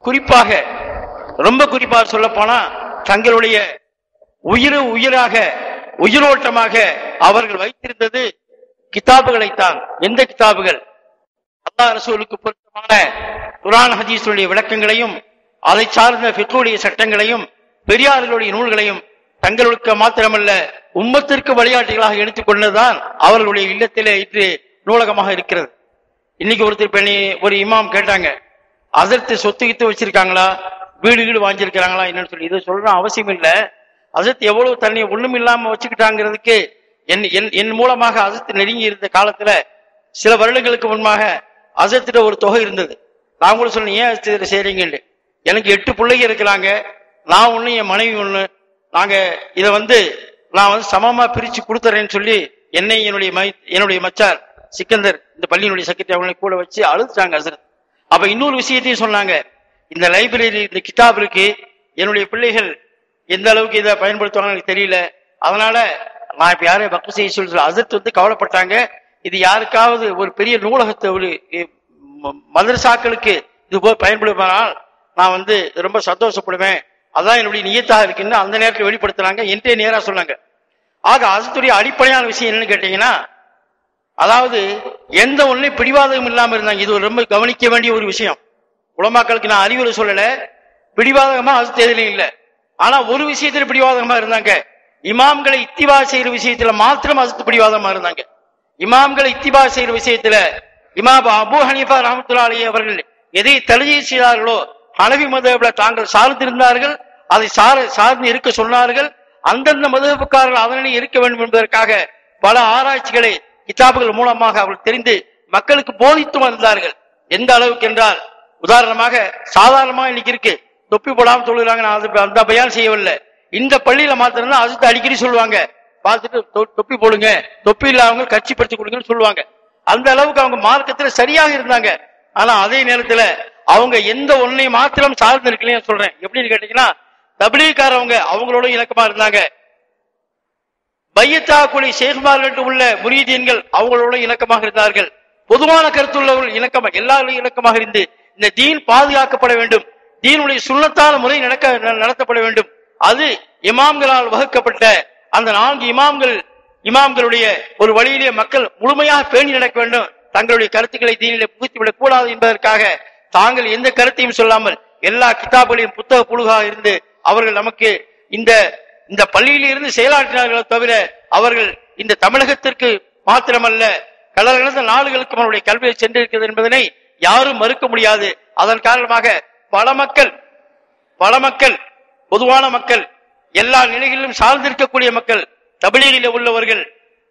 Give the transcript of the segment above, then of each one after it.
குறிப்பாக ரொம்ப குறிப்பாக சொல்ல போனா தங்களுடைய உயிர் உயிராக உயிரோட்டமாக அவர்கள் வைத்திருந்தது கிதாபுகளைத்தான் எந்த கிதாபுகள் அல்லாஹ் ரசூலுக்கு பொருத்தமான குரான் ஹதீஸுடைய விளக்கங்களையும் அதை சார்ந்த ஃபிக்குடைய சட்டங்களையும் பெரியார்களுடைய நூல்களையும் தங்களுக்கு மாத்திரமல்ல உம்மத்திற்கு வழிகாட்டிகளாக எடுத்துக்கொண்டதுதான் அவர்களுடைய இல்லத்திலே இன்று நூலகமாக இருக்கிறது இன்னைக்கு ஒருத்தர் பெண்ணி ஒரு இமாம் கேட்டாங்க அதற்கு சொத்து கித்து வச்சிருக்காங்களா வீடு வீடு வாங்கியிருக்கிறாங்களா என்னன்னு சொல்லி இதை சொல்ற அவசியம் இல்ல அசத் எவ்வளவு தண்ணி ஒண்ணும் இல்லாம வச்சுக்கிட்டாங்கிறதுக்கு என் என் என் மூலமாக அசத்து நெருங்கி இருந்த காலத்துல சில வருடங்களுக்கு முன்பாக அசத்திட்ட ஒரு தொகை இருந்தது நான் கூட சொன்னேன் ஏன் அசத்து இதை செய்றீங்கன்னு எனக்கு எட்டு பிள்ளைங்க இருக்கிறாங்க நான் ஒண்ணு என் மனைவி ஒண்ணு நாங்க இதை வந்து நான் வந்து சமமா பிரிச்சு கொடுத்துறேன்னு சொல்லி என்னை என்னுடைய மை என்னுடைய மச்சார் சிக்கந்தர் இந்த பள்ளியினுடைய செக்ரட்டரி அவங்களை கூட வச்சு அழுதுட்டாங்க அசரத் அப்ப இன்னொரு விஷயத்தையும் சொன்னாங்க இந்த லைப்ரரி இந்த கிதாப் இருக்கு என்னுடைய பிள்ளைகள் எந்த அளவுக்கு இதை பயன்படுத்துவாங்க எனக்கு தெரியல அதனால நான் இப்ப யாரையும் பக்கு செய்ய சொல்லி அசத் வந்து கவலைப்பட்டாங்க இது யாருக்காவது ஒரு பெரிய நூலகத்தை ஒரு எ, ம- மதரசாக்களுக்கு இது போய் பயன்படுமானால் நான் வந்து ரொம்ப சந்தோஷப்படுவேன் அதான் என்னுடைய நியத்தாக இருக்குன்னு அந்த நேரத்தில் வெளிப்படுத்துறாங்க என்றே நேரா சொன்னாங்க ஆக அசத்துடைய அடிப்படையான விஷயம் என்னன்னு கேட்டீங்கன்னா அதாவது எந்த ஒன்றையும் பிடிவாதம் இல்லாம இருந்தாங்க இது ஒரு ரொம்ப கவனிக்க வேண்டிய ஒரு விஷயம் உலமாக்களுக்கு நான் அறிவுரை சொல்லல பிடிவாதகமா அது எதுலையும் இல்ல ஆனா ஒரு விஷயத்துல பிடிவாதகமா இருந்தாங்க இமாம்களை இத்திபா செய்யற விஷயத்துல மாத்திரம் அசத்து பிடிவாதமா இருந்தாங்க இமாம்களை இத்திபா செய்யற விஷயத்துல இமாம் அபூ ஹனீஃபா ரஹமத்துல்லா அலி அவர்கள் எதை தழுகை செய்தார்களோ ஹனவி மதபுல தாங்கள் சார்ந்திருந்தார்கள் அதை சார் சார்ந்து இருக்க சொன்னார்கள் அந்தந்த மதகுக்காரர்கள் அதனை இருக்க வேண்டும் என்பதற்காக பல ஆராய்ச்சிகளை கிதாபுகள் மூலமாக அவர்கள் தெரிந்து மக்களுக்கு போதித்து வந்தார்கள் எந்த அளவுக்கு என்றால் உதாரணமாக சாதாரணமா இன்னைக்கு இருக்கு தொப்பி போடாம தொழுகிறாங்க நான் அது அந்த பயான் செய்யவில்லை இந்த பள்ளியில மாத்திரம் அஜித் அடிக்கடி சொல்லுவாங்க பார்த்துட்டு தொ- தொப்பி போடுங்க தொப்பி இல்லாதவங்க கட்சி படுத்தி கொடுங்கன்னு சொல்லுவாங்க அந்த அளவுக்கு அவங்க மார்க்கத்துல சரியாக இருந்தாங்க ஆனா அதே நேரத்துல அவங்க எந்த ஒன்னை மாத்திரம் சார்ந்து இருக்கலையும் சொல்றேன் எப்படின்னு கேட்டீங்கன்னா தபிலீக்காரவங்க அவங்களோட இணக்கமா இருந்தாங்க பையத்தா குழி ஷேக்மார்கள் உள்ள முரீதீன்கள் அவங்களோட இணக்கமாக இருந்தார்கள் பொதுவான கருத்துள்ளவர்கள் இணக்கமாக எல்லாரும் இணக்கமாக இருந்து இந்த தீன் பாதுகாக்கப்பட வேண்டும் தீனுடைய சுண்ணத்தான முறை நடக்க ந- நடத்தப்பட வேண்டும் அது இமாம்களால் வகுக்கப்பட்ட அந்த நான்கு இமாம்கள் இமாம்களுடைய ஒரு வழியிலே மக்கள் முழுமையாக பேணி நடக்க வேண்டும் தங்களுடைய கருத்துக்களை தீனிலே புகுத்திவிடக் கூடாது என்பதற்காக தாங்கள் எந்த கருத்தையும் சொல்லாமல் எல்லா கிதாபுகளையும் புத்தக புழுகாக இருந்து அவர்கள் நமக்கு இந்த இந்த பள்ளியில் இருந்து செயலாற்றினார்களே தவிர அவர்கள் இந்த தமிழகத்திற்கு மாத்திரமல்ல கடல்கடந்த நாடுகளுக்கும் அவருடைய கல்வியை சென்றிருக்கிறது என்பதனை யாரும் மறுக்க முடியாது அதன் காரணமாக பல மக்கள் பல மக்கள் பொதுவான மக்கள் எல்லா நிலைகளிலும் சார்ந்திருக்கக்கூடிய மக்கள் தபிலீகில உள்ளவர்கள்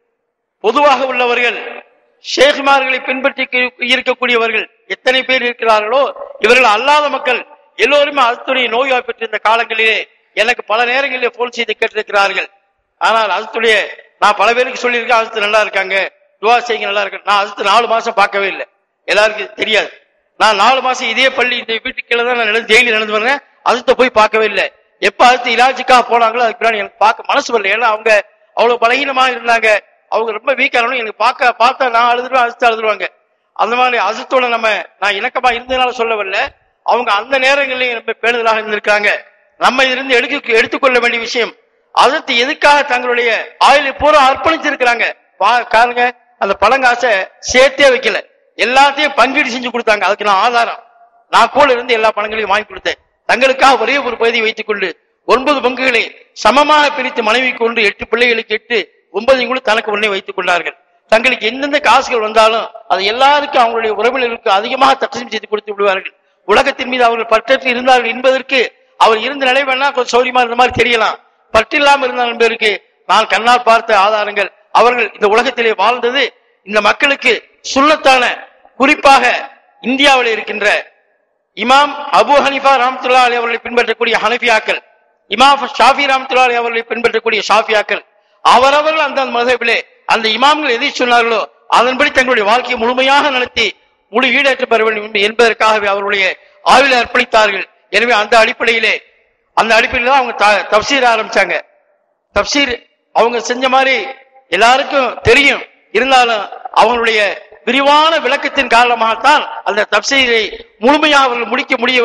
பொதுவாக உள்ளவர்கள் ஷேகுமார்களை பின்பற்றி கி- இருக்கக்கூடியவர்கள் எத்தனை பேர் இருக்கிறார்களோ இவர்கள் அல்லாத மக்கள் எல்லோருமே அசுத்துடைய நோய்வாய் பெற்றிருந்த காலங்களிலே எனக்கு பல நேரங்களிலே போன் செய்து கேட்டிருக்கிறார்கள் ஆனால் அசுத்துடைய நான் பல பேருக்கு சொல்லியிருக்கேன் அசுத்து நல்லா இருக்காங்க துவா செய்யுங்க நல்லா இருக்கு நான் அசுத்து நாலு மாசம் பார்க்கவே இல்லை எல்லாருக்கும் தெரியாது நான் நாலு மாசம் இதே பள்ளி இந்த வீட்டுக்கு கீழே தான் நான் நடந்து டெய்லி நடந்து வரேன் அதுத்த போய் பார்க்கவே இல்லை எப்ப அடுத்து இலாஜிக்காக போனாங்களோ அதுக்கு பின்னாடி எனக்கு பார்க்க மனசு வரல ஏன்னா அவங்க அவ்வளவு பலகீனமா இருந்தாங்க அவங்க ரொம்ப வீக்கா இருந்தாலும் எனக்கு பார்க்க பார்த்தா நான் அழுதுருவேன் அசுத்து அழுதுருவாங்க அந்த மாதிரி அசுத்தோட நம்ம நான் இணக்கமா இருந்ததுனால சொல்ல வரல அவங்க அந்த நேரங்களிலேயும் ரொம்ப பேணுதலாக இருந்திருக்காங்க நம்ம இருந்து எடுக்க எடுத்துக்கொள்ள வேண்டிய விஷயம் அதற்கு எதுக்காக தங்களுடைய ஆயுளை பூரா அர்ப்பணிச்சிருக்கிறாங்க பா- பாருங்க அந்த பழங்காசை சேர்த்தே வைக்கல எல்லாத்தையும் பங்கீடு செஞ்சு கொடுத்தாங்க அதுக்கு நான் ஆதாரம் நான் கூட இருந்து எல்லா பணங்களையும் வாங்கி கொடுத்தேன் தங்களுக்காக ஒரே ஒரு பகுதியை வைத்துக் கொண்டு ஒன்பது பங்குகளை சமமாக பிரித்து மனைவி கொண்டு எட்டு பிள்ளைகளுக்கு எட்டு ஒன்பதையும் கூட தனக்கு உடனே வைத்துக் கொண்டார்கள் தங்களுக்கு எந்தெந்த காசுகள் வந்தாலும் அது எல்லாருக்கும் அவங்களுடைய உறவினர்களுக்கு அதிகமாக தட்சம் செய்து கொடுத்து விடுவார்கள் உலகத்தின் மீது அவர்கள் பற்றற்று இருந்தார்கள் என்பதற்கு அவர் இருந்த நிலை வேணா கொஞ்சம் சௌரியமா இருந்த மாதிரி தெரியலாம் பற்றில்லாம இருந்தார் என்பதற்கு நான் கண்ணால் பார்த்த ஆதாரங்கள் அவர்கள் இந்த உலகத்திலே வாழ்ந்தது இந்த மக்களுக்கு சுண்ணத்தான குறிப்பாக இந்தியாவில் இருக்கின்ற இமாம் அபு ஹனிஃபா ராமத்துல்லா அலி அவர்களை பின்பற்றக்கூடிய ஹனஃபியாக்கள் இமாம் ஷாஃபி ராமத்துல்லா அலி அவர்களை பின்பற்றக்கூடிய ஷாஃபியாக்கள் அவரவர்கள் அந்த மதபிலே அந்த இமாம்கள் எதை சொன்னார்களோ அதன்படி தங்களுடைய வாழ்க்கையை முழுமையாக நடத்தி முழு ஈடேற்ற பெற வேண்டும் என்பதற்காகவே அவருடைய ஆயுளை அர்ப்பணித்தார்கள் எனவே அந்த அடிப்படையிலே அந்த அடிப்படையில் தான் அவங்க த- தப்சீர் ஆரம்பிச்சாங்க தப்சீர் அவங்க செஞ்ச மாதிரி எல்லாருக்கும் தெரியும் இருந்தாலும் அவங்களுடைய விரிவான விளக்கத்தின் காரணமாகத்தான் அந்த தப்சீரை முழுமையாக அவர்கள் முடிக்க முடியவில்லை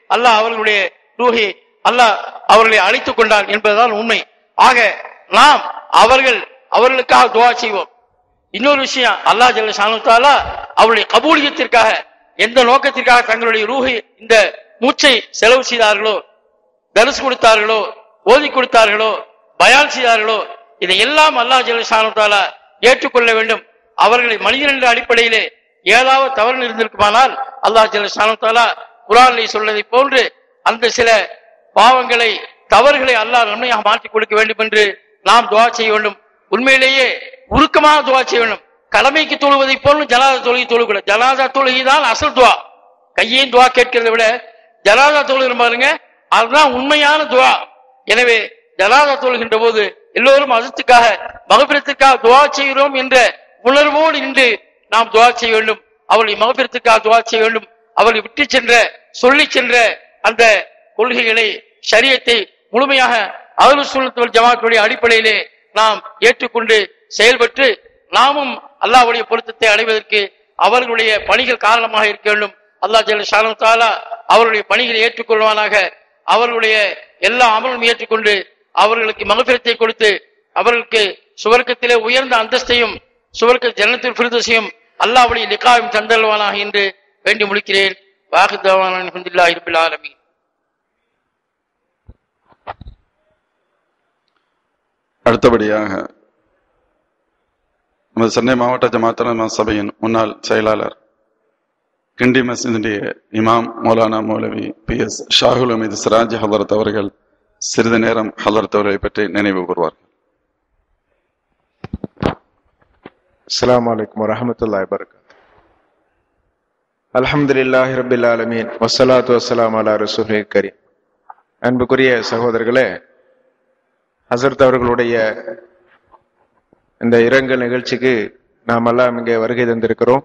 அல்லாஹ் அவர்களுடைய ரூஹை அல்லாஹ் அவர்களை அழைத்துக் கொண்டான் என்பதுதான் உண்மை ஆக நாம் அவர்கள் அவர்களுக்காக துவா செய்வோம் இன்னொரு விஷயம் அல்லாஹ் ஜல்ல ஷானுத்தாலா அவருடைய கபூலியத்திற்காக எந்த நோக்கத்திற்காக தங்களுடைய ரூஹை இந்த மூச்சை செலவு செய்தார்களோ தரிசு கொடுத்தார்களோ ஓதி கொடுத்தார்களோ பயான் செய்தார்களோ இதை எல்லாம் அல்லாஹ் ஜல்ல ஷானுத்தாலா ஏற்றுக்கொள்ள வேண்டும் அவர்களை மனிதன் என்ற அடிப்படையிலே ஏதாவது தவறு இருந்திருக்குமானால் அல்லாஹ் ஜல்ல ஷானுத்தாலா குரானிலே சொல்வதை போன்று அந்த சில பாவங்களை தவறுகளை அல்லாஹ் நன்மையாக மாற்றிக் கொடுக்க வேண்டும் என்று நாம் துவா செய்ய வேண்டும் உண்மையிலேயே உருக்கமாக துவா செய்ய வேண்டும் கடமைக்கு தொழுவதை போல ஜனாதா தொழுகை தொழுகக்கூடாது ஜனாதா தொழுகை தான் அசல் துவா கையையும் துவா கேட்கிறதை விட ஜனாதா தொழுகிற பாருங்க அதுதான் உண்மையான துவா எனவே ஜனாதா தொழுகின்ற போது எல்லோரும் அதத்துக்காக மகபிரத்துக்காக துவா செய்கிறோம் என்ற உணர்வோடு நின்று நாம் துவா செய்ய வேண்டும் அவருடைய மகபிரத்துக்காக துவா செய்ய வேண்டும் அவர்கள் விட்டு சென்ற சொல்லி சென்ற அந்த கொள்கைகளை சரியத்தை முழுமையாக அகலு சுல்லத்துவல் ஜமாத்துடைய அடிப்படையிலே நாம் ஏற்றுக்கொண்டு செயல்பட்டு நாமும் அல்லாஹ்வுடைய பொருத்தத்தை அடைவதற்கு அவர்களுடைய பணிகள் காரணமாக இருக்க வேண்டும் அல்லாஹ் ஜல்ல ஷானு தாலா அவருடைய பணிகளை ஏற்றுக்கொள்வானாக அவர்களுடைய எல்லா அமலும் ஏற்றுக்கொண்டு அவர்களுக்கு மகபிரத்தை கொடுத்து அவர்களுக்கு சுவர்க்கத்திலே உயர்ந்த அந்தஸ்தையும் சுவர்க்க ஜன்னத்தில் பிரதோஷையும் அல்லாஹ்வுடைய லிகாவும் தந்தல்வானாக என்று வேண்டி முடிக்கிறேன் வாகுதவான அல்ஹம்துலில்லாஹி ரப்பில் ஆலமீன் அடுத்தபடியாக நமது சென்னை மாவட்ட ஜமாத்தலமா சபையின் முன்னாள் செயலாளர் கிண்டி மசீதுடைய இமாம் மௌலானா மௌலவி பி எஸ் ஷாகுல் அமீது சிராஜ் ஹலரத் அவர்கள் சிறிது நேரம் ஹலரத் அவர்களை பற்றி நினைவு கூறுவார்கள் அஸ்ஸலாமு அலைக்கும் வரஹ்மத்துல்லாஹி வபரகாத்துஹு அல்ஹம்துலில்லாஹி ரப்பில் ஆலமீன் வஸ்ஸலாத்து வஸ்ஸலாமு அலா ரசூலில் கரீம் அன்புக்குரிய சகோதரர்களே ஹசரத் அவர்களுடைய இந்த இரங்கல் நிகழ்ச்சிக்கு நாம் எல்லாம் இங்கே வருகை தந்திருக்கிறோம்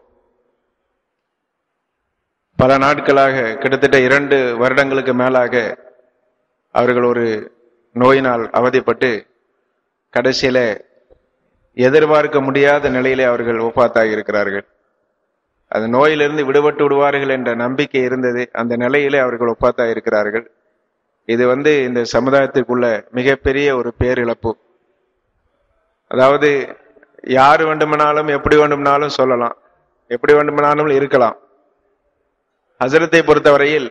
பல நாட்களாக கிட்டத்தட்ட இரண்டு வருடங்களுக்கு மேலாக அவர்கள் ஒரு நோயினால் அவதிப்பட்டு கடைசியில எதிர்பார்க்க முடியாத நிலையிலே அவர்கள் ஒப்பாத்தாகி இருக்கிறார்கள் அந்த நோயிலிருந்து விடுபட்டு விடுவார்கள் என்ற நம்பிக்கை இருந்தது அந்த நிலையிலே அவர்கள் ஒப்பாத்தாகி இருக்கிறார்கள் இது வந்து இந்த சமுதாயத்திற்குள்ள மிகப்பெரிய ஒரு பேரிழப்பு அதாவது யார் வேண்டுமானாலும் எப்படி வேண்டுமானாலும் சொல்லலாம் எப்படி வேண்டுமானாலும் இருக்கலாம் ஹசரத்தை பொறுத்தவரையில்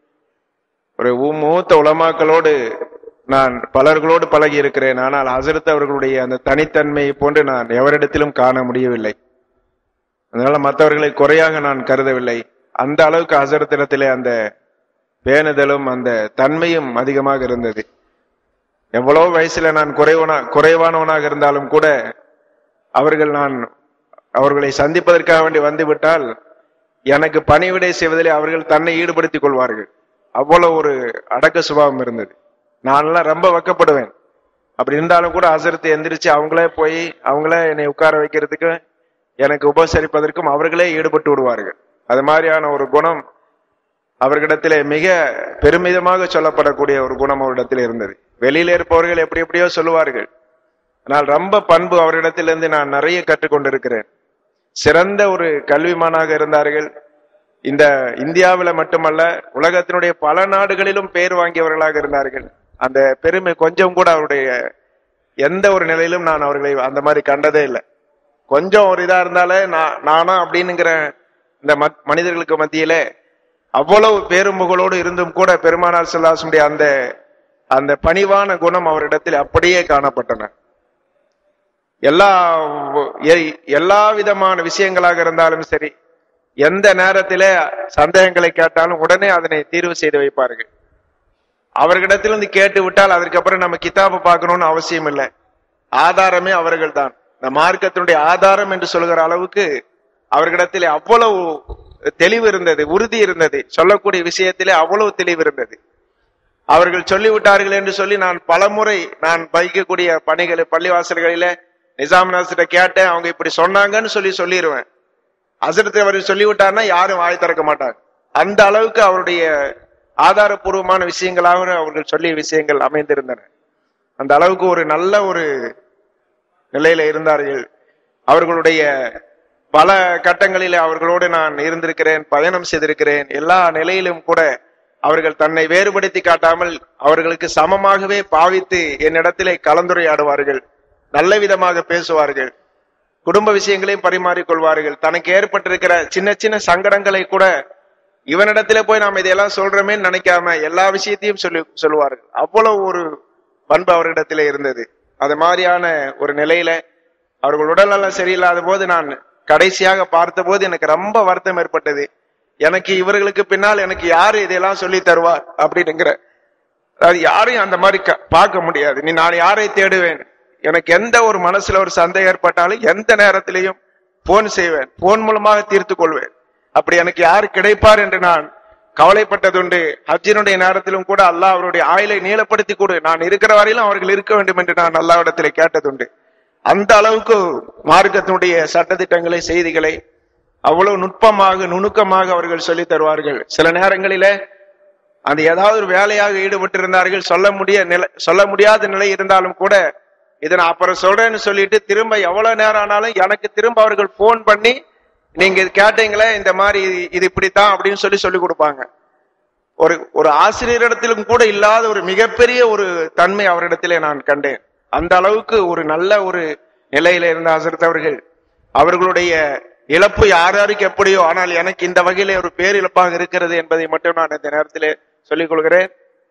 ஒரு ஊ- மூத்த உலமாக்களோடு நான் பலர்களோடு பழகி இருக்கிறேன் ஆனால் ஹசரத் அவர்களுடைய அந்த தனித்தன்மையை போன்று நான் எவரிடத்திலும் காண முடியவில்லை அதனால மற்றவர்களை குறையாக நான் கருதவில்லை அந்த அளவுக்கு ஹசரத்திடத்திலே அந்த பேணுதலும் அந்த தன்மையும் அதிகமாக இருந்தது எவ்வளவு வயசுல நான் குறைவனா குறைவானவனாக இருந்தாலும் கூட அவர்கள் நான் அவர்களை சந்திப்பதற்காக வேண்டி வந்துவிட்டால் எனக்கு பணிவிடை செய்வதிலே அவர்கள் தன்னை ஈடுபடுத்திக் கொள்வார்கள் அவ்வளவு ஒரு அடக்க சுபாவம் இருந்தது நான்லாம் ரொம்ப வெக்கப்படுவேன் அப்படி இருந்தாலும் கூட அசரத்து எந்திரிச்சு அவங்களே போய் அவங்களே என்னை உட்கார வைக்கிறதுக்கு எனக்கு உபசரிப்பதற்கும் அவர்களே ஈடுபட்டு விடுவார்கள் அது மாதிரியான ஒரு குணம் அவர்களிடத்திலே மிக பெருமிதமாக சொல்லப்படக்கூடிய ஒரு குணம் அவரிடத்தில் இருந்தது வெளியில இருப்பவர்கள் எப்படி எப்படியோ சொல்லுவார்கள் ஆனால் ரொம்ப பண்பு அவரிடத்திலிருந்து நான் நிறைய கற்றுக்கொண்டிருக்கிறேன் சிறந்த ஒரு கல்விமானாக இருந்தார்கள் இந்த இந்தியாவில் மட்டுமல்ல உலகத்தினுடைய பல நாடுகளிலும் பேர் வாங்கியவர்களாக இருந்தார்கள் அந்த பெருமை கொஞ்சம் கூட அவருடைய எந்த ஒரு நிலையிலும் நான் அவர்களை அந்த மாதிரி கண்டதே இல்லை கொஞ்சம் ஒரு இதா இருந்தாலே நான் நானா அப்படின்னுங்கிற இந்த மத்- மனிதர்களுக்கு மத்தியிலே அவ்வளவு பேரும்புகளோடு இருந்தும் கூட பெருமானார் செல்லாசுடைய அந்த அந்த பணிவான குணம் அவரிடத்தில் அப்படியே காணப்பட்டன எல்லா எ- எல்லா விதமான விஷயங்களாக இருந்தாலும் சரி எந்த நேரத்திலே சந்தேகங்களை கேட்டாலும் உடனே அதனை தீர்வு செய்து வைப்பார்கள் அவர்களிடத்திலிருந்து கேட்டு விட்டால் அதற்கப்புறம் நம்ம கிதாபை பார்க்கணும்னு அவசியம் இல்லை ஆதாரமே அவர்கள் தான் இந்த மார்க்கத்தினுடைய ஆதாரம் என்று சொல்கிற அளவுக்கு அவர்களிடத்திலே அவ்வளவு தெளிவு இருந்தது உறுதி இருந்தது சொல்லக்கூடிய விஷயத்திலே அவ்வளவு தெளிவு இருந்தது அவர்கள் சொல்லிவிட்டார்கள் என்று சொல்லி நான் பலமுறை நான் வைக்கக்கூடிய பணிகள் பள்ளிவாசல்களிலே நிசாம் நாசிட்ட கேட்டேன் அவங்க இப்படி சொன்னாங்கன்னு சொல்லி சொல்லிடுவேன் அசரத்தை அவர் சொல்லிவிட்டார்னா யாரும் வாய் திறக்க மாட்டாங்க அந்த அளவுக்கு அவருடைய ஆதாரபூர்வமான விஷயங்களாக அவர்கள் சொல்லிய விஷயங்கள் அமைந்திருந்தன அந்த அளவுக்கு ஒரு நல்ல ஒரு நிலையில இருந்தார்கள் அவர்களுடைய பல கட்டங்களிலே அவர்களோடு நான் இருந்திருக்கிறேன் பயணம் செய்திருக்கிறேன் எல்லா நிலையிலும் கூட அவர்கள் தன்னை வேறுபடுத்தி காட்டாமல் அவர்களுக்கு சமமாகவே பாவித்து என்னிடத்திலே கலந்துரையாடுவார்கள் நல்ல விதமாக பேசுவார்கள் குடும்ப விஷயங்களையும் பரிமாறிக்கொள்வார்கள் தனக்கு ஏற்பட்டிருக்கிற சின்ன சின்ன சங்கடங்களை கூட இவனிடத்துல போய் நாம் இதையெல்லாம் சொல்றோமேன்னு நினைக்காம எல்லா விஷயத்தையும் சொல்லி சொல்லுவார்கள் அவ்வளவு ஒரு பண்பு அவர்களிடத்திலே இருந்தது அது மாதிரியான ஒரு நிலையில அவர்கள் உடல்நலம் சரியில்லாத போது நான் கடைசியாக பார்த்தபோது எனக்கு ரொம்ப வருத்தம் ஏற்பட்டது எனக்கு இவர்களுக்கு பின்னால் எனக்கு யாரு இதையெல்லாம் சொல்லி தருவார் அப்படிங்கிற அது யாரையும் அந்த மாதிரி க- பார்க்க முடியாது நீ நான் யாரை தேடுவேன் எனக்கு எந்த ஒரு மனசுல ஒரு சந்தேகம் ஏற்பட்டாலும் எந்த நேரத்திலையும் போன் செய்வேன் போன் மூலமாக தீர்த்து கொள்வேன் அப்படி எனக்கு யார் கிடைப்பார் என்று நான் கவலைப்பட்டதுண்டு ஹஜ்ஜினுடைய நேரத்திலும் கூட அல்லாஹ் அவருடைய ஆயுளை நீளப்படுத்தி கொடு நான் இருக்கிற வரையிலும் அவர்கள் இருக்க வேண்டும் என்று நான் அல்லாவிடத்திலே கேட்டதுண்டு அந்த அளவுக்கு மார்க்கத்தினுடைய சட்டதிட்டங்களை செய்திகளை அவ்வளவு நுட்பமாக நுணுக்கமாக அவர்கள் சொல்லித் தருவார்கள் சில நேரங்களிலே அந்த ஏதாவது ஒரு வேலையாக ஈடுபட்டிருந்தார்கள் சொல்ல முடிய நிலை சொல்ல முடியாத நிலை இருந்தாலும் கூட இதை நான் அப்புறம் சொல்றேன்னு சொல்லிட்டு திரும்ப எவ்வளவு நேரம் ஆனாலும் எனக்கு திரும்ப அவர்கள் போன் பண்ணி நீங்க இது கேட்டீங்களே இந்த மாதிரி இது- இது இப்படித்தான் அப்படின்னு சொல்லி சொல்லி கொடுப்பாங்க ஒரு ஒரு ஆசிரியரிடத்திலும் கூட இல்லாத ஒரு மிகப்பெரிய ஒரு தன்மை அவரிடத்திலே நான் கண்டேன் அந்த அளவுக்கு ஒரு நல்ல ஒரு நிலையில இருந்த ஹசரத் அவர்கள் அவர்களுடைய இழப்பு யார் யாருக்கு எப்படியோ ஆனால் எனக்கு இந்த வகையிலே ஒரு பேரிழப்பாக இருக்கிறது என்பதை மட்டும் நான் இந்த நேரத்திலே சொல்லிக் கொள்கிறேன்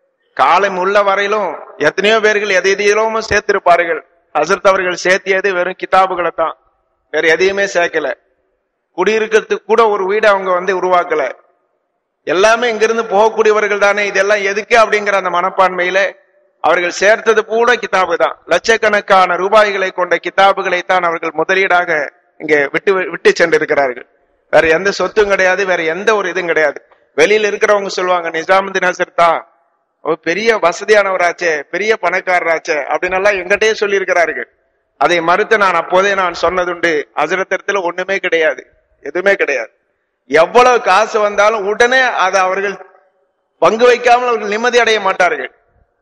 காலம் உள்ள வரையிலும் எத்தனையோ பேர்கள் எதை எதையிலும் சேர்த்திருப்பார்கள் ஹசரத் அவர்கள் சேர்த்தியது வெறும் கிதாபுகளை தான் வேற எதையுமே சேர்க்கல குடியிருக்கிறதுக்கு கூட ஒரு வீடு அவங்க வந்து உருவாக்கல எல்லாமே இங்கிருந்து போகக்கூடியவர்கள் தானே இதெல்லாம் எதுக்கு அப்படிங்கிற அந்த மனப்பான்மையில அவர்கள் சேர்த்தது கூட கிதாபு தான் லட்சக்கணக்கான ரூபாய்களை கொண்ட கிதாபுகளை தான் அவர்கள் முதலீடாக இங்கே விட்டு விட்டு சென்றிருக்கிறார்கள் வேற எந்த சொத்தும் கிடையாது வேற எந்த ஒரு இதுவும் கிடையாது வெளியில இருக்கிறவங்க சொல்லுவாங்க நிஜாமுதீன் ஹசர் தான் அவர் பெரிய வசதியானவராச்சே பெரிய பணக்காரராச்சே அப்படின்னு எல்லாம் எங்கிட்டயே சொல்லி இருக்கிறார்கள் அதை மறுத்து நான் அப்போதே நான் சொன்னதுண்டு அஜரத்திரத்துல ஒண்ணுமே கிடையாது எதுவுமே கிடையாது எவ்வளவு காசு வந்தாலும் உடனே அதை அவர்கள் பங்கு வைக்காமல் அவர்கள் நிம்மதி அடைய மாட்டார்கள்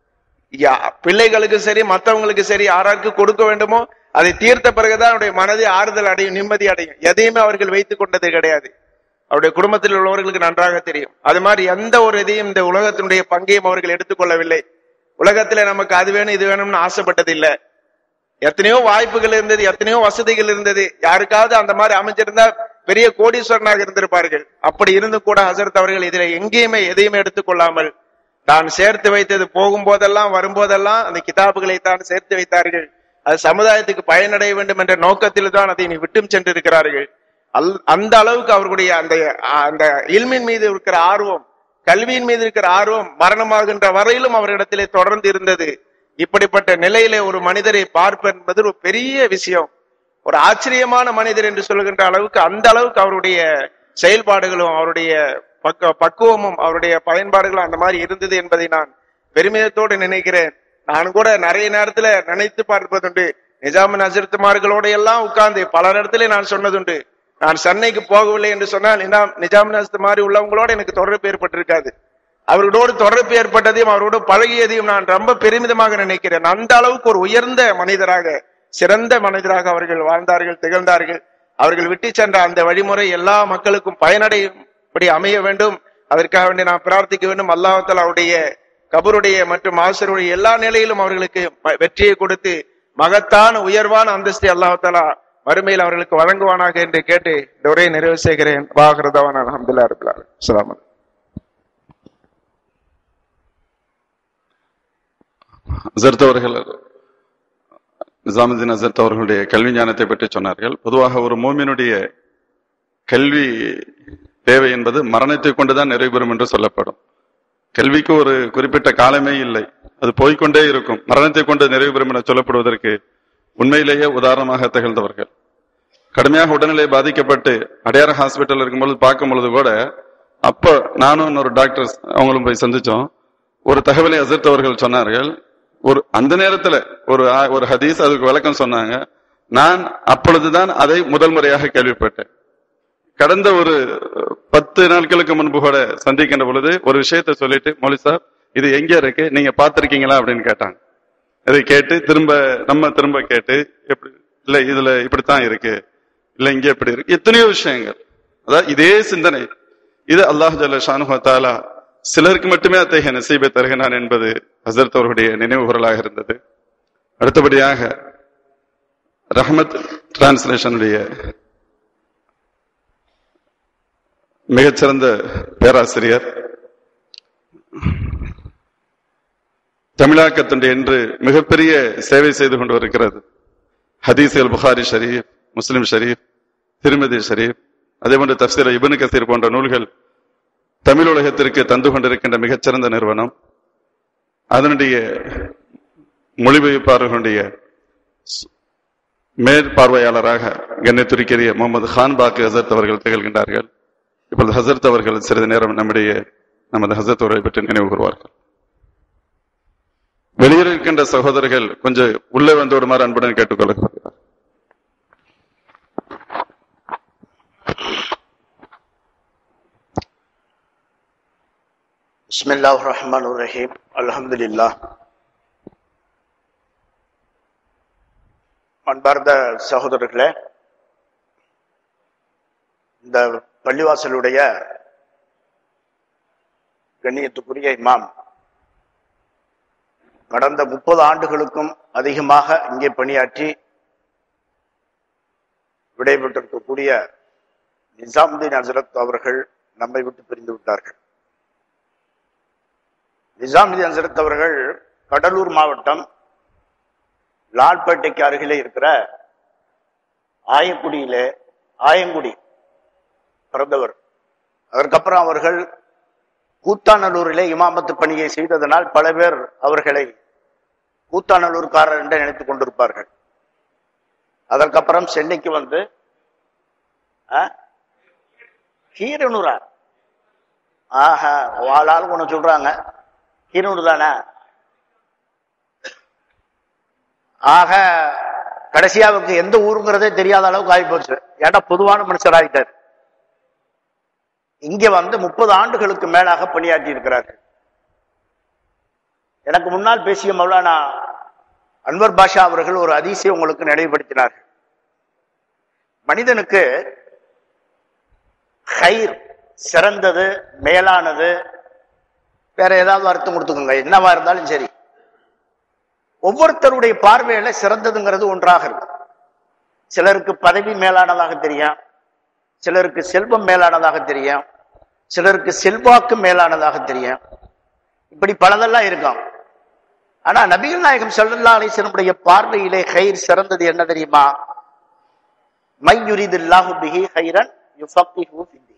யா- பிள்ளைகளுக்கு சரி மற்றவங்களுக்கு சரி யாராருக்கு கொடுக்க வேண்டுமோ அதை தீர்த்த பிறகுதான் அவருடைய மனதை ஆறுதல் அடையும் நிம்மதி அடையும் எதையுமே அவர்கள் வைத்துக் கொண்டது கிடையாது அவருடைய குடும்பத்தில் உள்ளவர்களுக்கு நன்றாக தெரியும் அது மாதிரி எந்த ஒரு இதையும் இந்த உலகத்தினுடைய பங்கையும் அவர்கள் எடுத்துக்கொள்ளவில்லை உலகத்துல நமக்கு அது வேணும் இது வேணும்னு ஆசைப்பட்டது இல்ல எத்தனையோ வாய்ப்புகள் இருந்தது எத்தனையோ வசதிகள் இருந்தது யாருக்காவது அந்த மாதிரி அமைஞ்சிருந்தா பெரிய கோடீஸ்வரனாக இருந்திருப்பார்கள் அப்படி இருந்து கூட ஹசரத் அவர்கள் இதுல எங்கேயுமே எதையுமே எடுத்துக்கொள்ளாமல் தான் சேர்த்து வைத்தது போகும்போதெல்லாம் வரும்போதெல்லாம் அந்த கிதாபுகளை தான் சேர்த்து வைத்தார்கள் அது சமுதாயத்துக்கு பயனடைய வேண்டும் என்ற நோக்கத்தில் தான் அதை நீ விட்டும் சென்றிருக்கிறார்கள் அல்- அந்த அளவுக்கு அவர்களுடைய அந்த அந்த இல்மின் மீது இருக்கிற ஆர்வம் கல்வியின் மீது இருக்கிற ஆர்வம் மரணமாகின்ற வரையிலும் அவரிடத்திலே தொடர்ந்து இருந்தது இப்படிப்பட்ட நிலையிலே ஒரு மனிதரை பார்ப்பது என்பது ஒரு பெரிய விஷயம் ஒரு ஆச்சரியமான மனிதர் என்று சொல்லுகின்ற அளவுக்கு அந்த அளவுக்கு அவருடைய செயல்பாடுகளும் அவருடைய பக்க பக்குவமும் அவருடைய பயன்பாடுகளும் அந்த மாதிரி இருந்தது என்பதை நான் பெருமிதத்தோடு நினைக்கிறேன் நான் கூட நிறைய நேரத்துல நினைத்து பார்ப்பதுண்டு நிஜாமின் அசிர்த்துமார்களோட எல்லாம் உட்கார்ந்து பல இடத்துல நான் சொன்னதுண்டு நான் சென்னைக்கு போகவில்லை என்று சொன்னால் நிஜாம் நிஜாமின் அசித்து மாதிரி உள்ளவங்களோட எனக்கு தொடர்பு ஏற்பட்டிருக்காது அவர்களோடு தொடர்பு ஏற்பட்டதையும் அவரோடு பழகியதையும் நான் ரொம்ப பெருமிதமாக நினைக்கிறேன் அந்த அளவுக்கு ஒரு உயர்ந்த மனிதராக சிறந்த மனிதராக அவர்கள் வாழ்ந்தார்கள் திகழ்ந்தார்கள் அவர்கள் விட்டு சென்ற அந்த வழிமுறை எல்லா மக்களுக்கும் பயனடையும்படி அமைய வேண்டும் அதற்காக வேண்டி நான் பிரார்த்திக்க வேண்டும் அல்லாஹால அவருடைய கபருடைய மற்றும் ஆசிரியருடைய எல்லா நிலையிலும் அவர்களுக்கு ம- வெற்றியை கொடுத்து மகத்தான உயர்வான அந்தஸ்தை அல்லாஹாலா மறுமையில் அவர்களுக்கு வழங்குவானாக என்று கேட்டு இந்த உரையை நிறைவு செய்கிறேன் வாகரதவான் அலமதுல்லா இருக்கலாம் அஸ்ஸலாமு அலைக்கும். அசர்த் அவர்கள் நிசாமுதீன் அசர்த் அவர்களுடைய கல்வி ஞானத்தை பற்றி சொன்னார்கள் பொதுவாக ஒரு மோமினுடைய கல்வி தேவை என்பது மரணத்தை கொண்டுதான் நிறைவேறும் என்று சொல்லப்படும் கல்விக்கு ஒரு குறிப்பிட்ட காலமே இல்லை அது போய்க்கொண்டே இருக்கும் மரணத்தை கொண்டு நிறைவு பெறும் என சொல்லப்படுவதற்கு உண்மையிலேயே உதாரணமாக திகழ்ந்தவர்கள் கடுமையாக உடல்நிலை பாதிக்கப்பட்டு அடையாறு ஹாஸ்பிட்டல் இருக்கும்பொழுது பார்க்கும் பொழுது கூட அப்ப நானும் இன்னொரு டாக்டர் அவங்களும் போய் சந்திச்சோம் ஒரு தகவலை அசர்த் அவர்கள் சொன்னார்கள் ஒரு அந்த நேரத்துல ஒரு ஆ- ஒரு ஹதீஸ் அதுக்கு விளக்கம் சொன்னாங்க நான் அப்பொழுதுதான் அதை முதல் முறையாக கேள்விப்பட்டேன் கடந்த ஒரு பத்து நாட்களுக்கு முன்பு கூட சந்திக்கின்ற பொழுது ஒரு விஷயத்தை சொல்லிட்டு மௌலி சாப் இது எங்க இருக்கு நீங்க பார்த்திருக்கீங்களா அப்படின்னு கேட்டாங்க இதை கேட்டு திரும்ப நம்ம திரும்ப கேட்டு எப்படி இல்ல இதுல இப்படித்தான் இருக்கு இல்ல இங்க இப்படி இருக்கு எத்தனையோ விஷயங்கள் அதாவது இதே சிந்தனை இது அல்லாஹ் ஜல்ல ஷானுஹு தாலா சிலருக்கு மட்டுமே அத்தகைய நசீபை தருகிறான் என்பது ஹசரத் அவர்களுடைய நினைவு குரலாக இருந்தது அடுத்தபடியாக ரஹமத் டிரான்ஸ்லேஷனுடைய மிகச்சிறந்த பேராசிரியர் தமிழாக்கத்துடைய என்று மிகப்பெரிய சேவை செய்து கொண்டு வருகிறது ஹதீஸ்கள் புகாரி ஷரீப் முஸ்லிம் ஷரீப் திருமதி ஷரீப் அதே போன்று தப்சீர் இபனு கசீர் போன்ற நூல்கள் தமிழ் உலகத்திற்கு தந்து கொண்டிருக்கின்ற மிகச்சிறந்த நிறுவனம் அதனுடைய மொழிபெயர்ப்பாளர்களுடைய ஸ்- மேற்பார்வையாளராக கண்ணியத்துரிக்கிற முகமது கான் பாக்கு ஹசரத் அவர்கள் திகழ்கின்றார்கள் இப்பொழுது ஹசரத் அவர்கள் சிறிது நேரம் நம்முடைய நமது ஹசரத் அவர்களை பற்றி நினைவு கூறுவார்கள் வெளியில் இருக்கின்ற சகோதரர்கள் கொஞ்சம் உள்ளே வந்து விடுமாறு அன்புடன் கேட்டுக்கொள்ளப்படுகிறார் بسم الله الرحمن الرحيم الحمد لله அன்பார்ந்த சகோதரர்களே இந்த பள்ளிவாசலுடைய கண்ணியத்துக்குரிய இமாம் கடந்த முப்பது ஆண்டுகளுக்கும் அதிகமாக இங்கே பணியாற்றி விடைபெற்றிருக்கக்கூடிய நிசாமுதீன் ஹசரத் அவர்கள் நம்மை விட்டு பிரிந்து விட்டார்கள் நிசாமுதீன் ஹசரத் அவர்கள் கடலூர் மாவட்டம் லால்பேட்டைக்கு அருகிலே இருக்கிற ஆயக்குடியிலே ஆயங்குடி பிறந்தவர் அதற்கப்புறம் அவர்கள் கூத்தாநல்லூரிலே இமாமத்து பணியை செய்ததனால் பல பேர் அவர்களை கூத்தாநல்லூர்காரர் என்று நினைத்துக் கொண்டிருப்பார்கள் அதற்கப்புறம் சென்னைக்கு வந்து ஆ? கீரனூரா ஆஹா வாழால் ஒண்ணு சொல்றாங்க கீரனூர் தானே ஆக கடைசியாவுக்கு எந்த ஊருங்கிறதே தெரியாத அளவுக்கு ஆகிப்போச்சு ஏன்னா பொதுவான மனுஷராயிட்டார் இங்க வந்து முப்பது ஆண்டுகளுக்கு மேலாக பணியாற்றி இருக்கிறார்கள் எனக்கு முன்னால் பேசிய மௌலானா அன்வர் பாஷா அவர்கள் ஒரு அதிசயம் உங்களுக்கு நினைவுபடுத்தினார்கள் மனிதனுக்கு ஹைர் சிறந்தது மேலானது வேற ஏதாவது அர்த்தம் கொடுத்துக்கோங்க என்னவா இருந்தாலும் சரி ஒவ்வொருத்தருடைய பார்வையில சிறந்ததுங்கிறது ஒன்றாக இருக்கு சிலருக்கு பதவி மேலானதாக தெரியும் சிலருக்கு செல்வம் மேலானதாக தெரியும் சிலருக்கு செல்வாக்கு மேலானதாக தெரியும் இப்படி பலதெல்லாம் இருக்கும் ஆனா நபிகள் நாயகம் ஸல்லல்லாஹு அலைஹி வஸல்லமுடைய பார்வையிலே ஹைர் சிறந்தது என்ன தெரியுமா மை யுரிதுல்லாஹு பிஹி ஹைரன் யுஃபக்கிஹு ஃபித்தீன்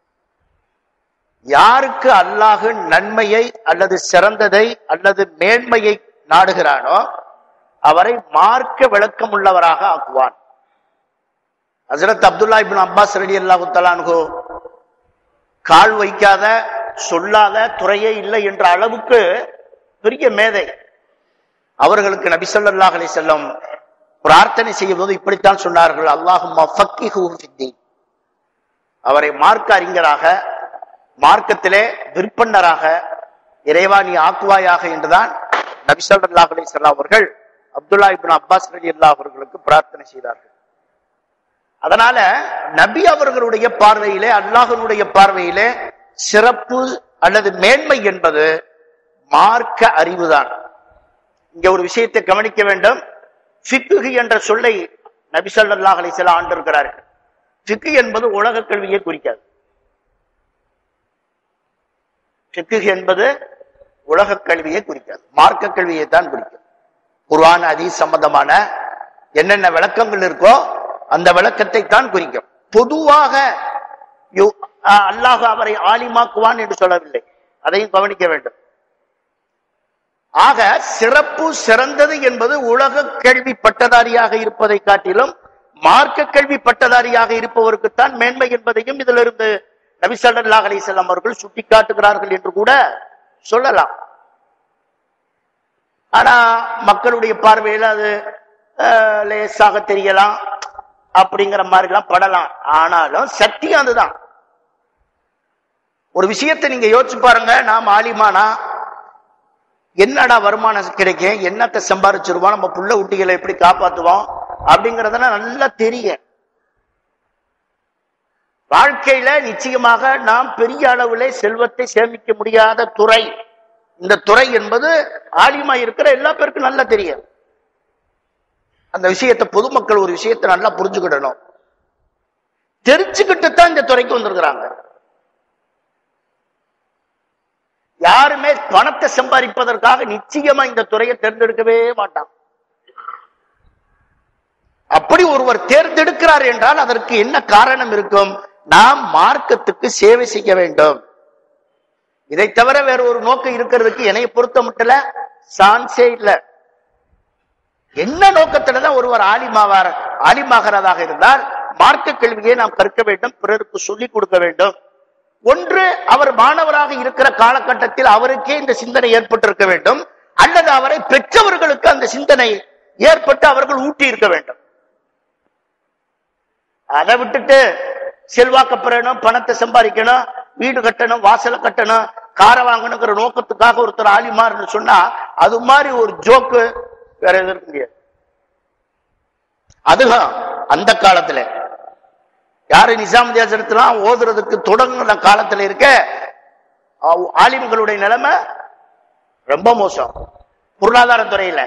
யாருக்கு அல்லாஹ் நன்மையை அல்லது சிறந்ததை அல்லது மேன்மையை நாடுகிறானோ அவரை மார்க்க விளக்கம் உள்ளவராக ஆக்குவான் ஹசரத் அப்துல்லா இப்னு அப்பாஸ் ரலி அல்லாஹு தலான்கோ கால் வைக்காத சொல்லாத துறையே இல்லை என்ற அளவுக்கு பெரிய மேதை அவர்களுக்கு நபி ஸல்லல்லாஹு அலைஹி செல்லம் பிரார்த்தனை செய்யும்போது இப்படித்தான் சொன்னார்கள் அல்லாஹும் அவரை மார்க்க அறிஞராக மார்க்கத்திலே விற்பன்னராக இறைவா நீ ஆக்குவாயாக என்றுதான் நபி ஸல்லல்லாஹு அலைஹி வஸல்லம் அவர்கள் அப்துல்லா இப்னு அப்பாஸ் ரலியல்லாஹு அவர்களுக்கு பிரார்த்தனை செய்தார்கள் அதனால நபி அவர்களுடைய பார்வையிலே அல்லாஹனுடைய பார்வையிலே சிறப்பு அல்லது மேன்மை என்பது மார்க்க அறிவுதான் இங்க ஒரு விஷயத்தை கவனிக்க வேண்டும் ஃபிக்குஹு என்ற சொல்லை நபி ஸல்லல்லாஹு அலைஹி வஸல்லம் ஆண்டிருக்கிறார்கள் ஃபிக்கு என்பது உலக கல்வியை குறிக்காது ஃபிக்குஹ் என்பது உலக கல்வியை குறிக்காது மார்க்க கல்வியை தான் குறிக்கும் குர்ஆன் ஹதீஸ் சம்பந்தமான என்னென்ன விளக்கங்கள் இருக்கோ அந்த விளக்கத்தை தான் குறிக்கும் பொதுவாக யு- அஹ் அல்லாஹ் அவரை ஆலிமாக்குவான் என்று சொல்லவில்லை அதையும் கவனிக்க வேண்டும் ஆக சிறப்பு சிறந்தது என்பது உலக கேள்வி பட்டதாரியாக இருப்பதை காட்டிலும் மார்க்க கேள்வி பட்டதாரியாக இருப்பவருக்குத்தான் மேன்மை என்பதையும் இதிலிருந்து நபி ஸல்லல்லாஹு அலைஹி வஸல்லம் அவர்கள் சுட்டிக்காட்டுகிறார்கள் என்று கூட சொல்லலாம் ஆனா மக்களுடைய பார்வையில் அது அஹ், லேசாக தெரியலாம் அப்படிங்கிற மாதிரிலாம் படலாம் ஆனாலும் சத்தியம் அதுதான் ஒரு விஷயத்தை நீங்க யோசிச்சு பாருங்க நாம் ஆலிமானா என்னடா வருமானம் கிடைக்கும் என்னத்தை சம்பாரிச்சிருவோம் நம்ம புள்ள குட்டிகளை எப்படி காப்பாத்துவோம் அப்படிங்கறதெல்லாம் நல்லா தெரியும் வாழ்க்கையில நிச்சயமாக நாம் பெரிய அளவிலே செல்வத்தை சேமிக்க முடியாத துறை இந்த துறை என்பது ஆலிமா இருக்கிற எல்லா பேருக்கும் நல்லா தெரியும் அந்த விஷயத்தை பொதுமக்கள் ஒரு விஷயத்தை நல்லா புரிஞ்சுக்கிடணும் தெரிஞ்சுக்கிட்டு தான் இந்த துறைக்கு வந்திருக்கிறாங்க யாருமே பணத்தை சம்பாதிப்பதற்காக நிச்சயமா இந்த துறையை தேர்ந்தெடுக்கவே மாட்டான் அப்படி ஒருவர் தேர்ந்தெடுக்கிறார் என்றால் அதற்கு என்ன காரணம் இருக்கும் நாம் மார்க்கத்துக்கு சேவை செய்ய வேண்டும் இதை தவிர வேற ஒரு நோக்கம் இருக்கிறதுக்கு என்னை பொறுத்த மட்டும் சான்ஸே இல்ல என்ன நோக்கத்துலதான் ஒருவர் ஆலிமாவார் ஆலிமாகிறதாக இருந்தால் மார்க்க கல்வியை நாம் கற்க வேண்டும் பிறருக்கு சொல்லிக் கொடுக்க வேண்டும் ஒன்று அவர் மாணவராக இருக்கிற காலகட்டத்தில் அவருக்கே இந்த சிந்தனை ஏற்பட்டிருக்க வேண்டும் அல்லது அவரை பெற்றவர்களுக்கு அந்த சிந்தனை ஏற்பட்டு அவர்கள் ஊட்டி இருக்க வேண்டும் அதை விட்டுட்டு செல்வாக்க பெறணும் பணத்தை சம்பாதிக்கணும் வீடு கட்டணும் வாசலை கட்டணும் காரை வாங்கணுங்கிற நோக்கத்துக்காக ஒருத்தர் ஆலிமார்னு சொன்னா அது மாதிரி ஒரு ஜோக்கு வேற எதுவும் இருக்க முடியாது அதுதான் அந்த காலத்துல யாரு நிசாமுதியாசனத்துலாம் ஓதுறதுக்கு தொடங்குன காலத்துல இருக்க ஆ- ஆலிம்களுடைய நிலைமை ரொம்ப மோசம் பொருளாதார துறையில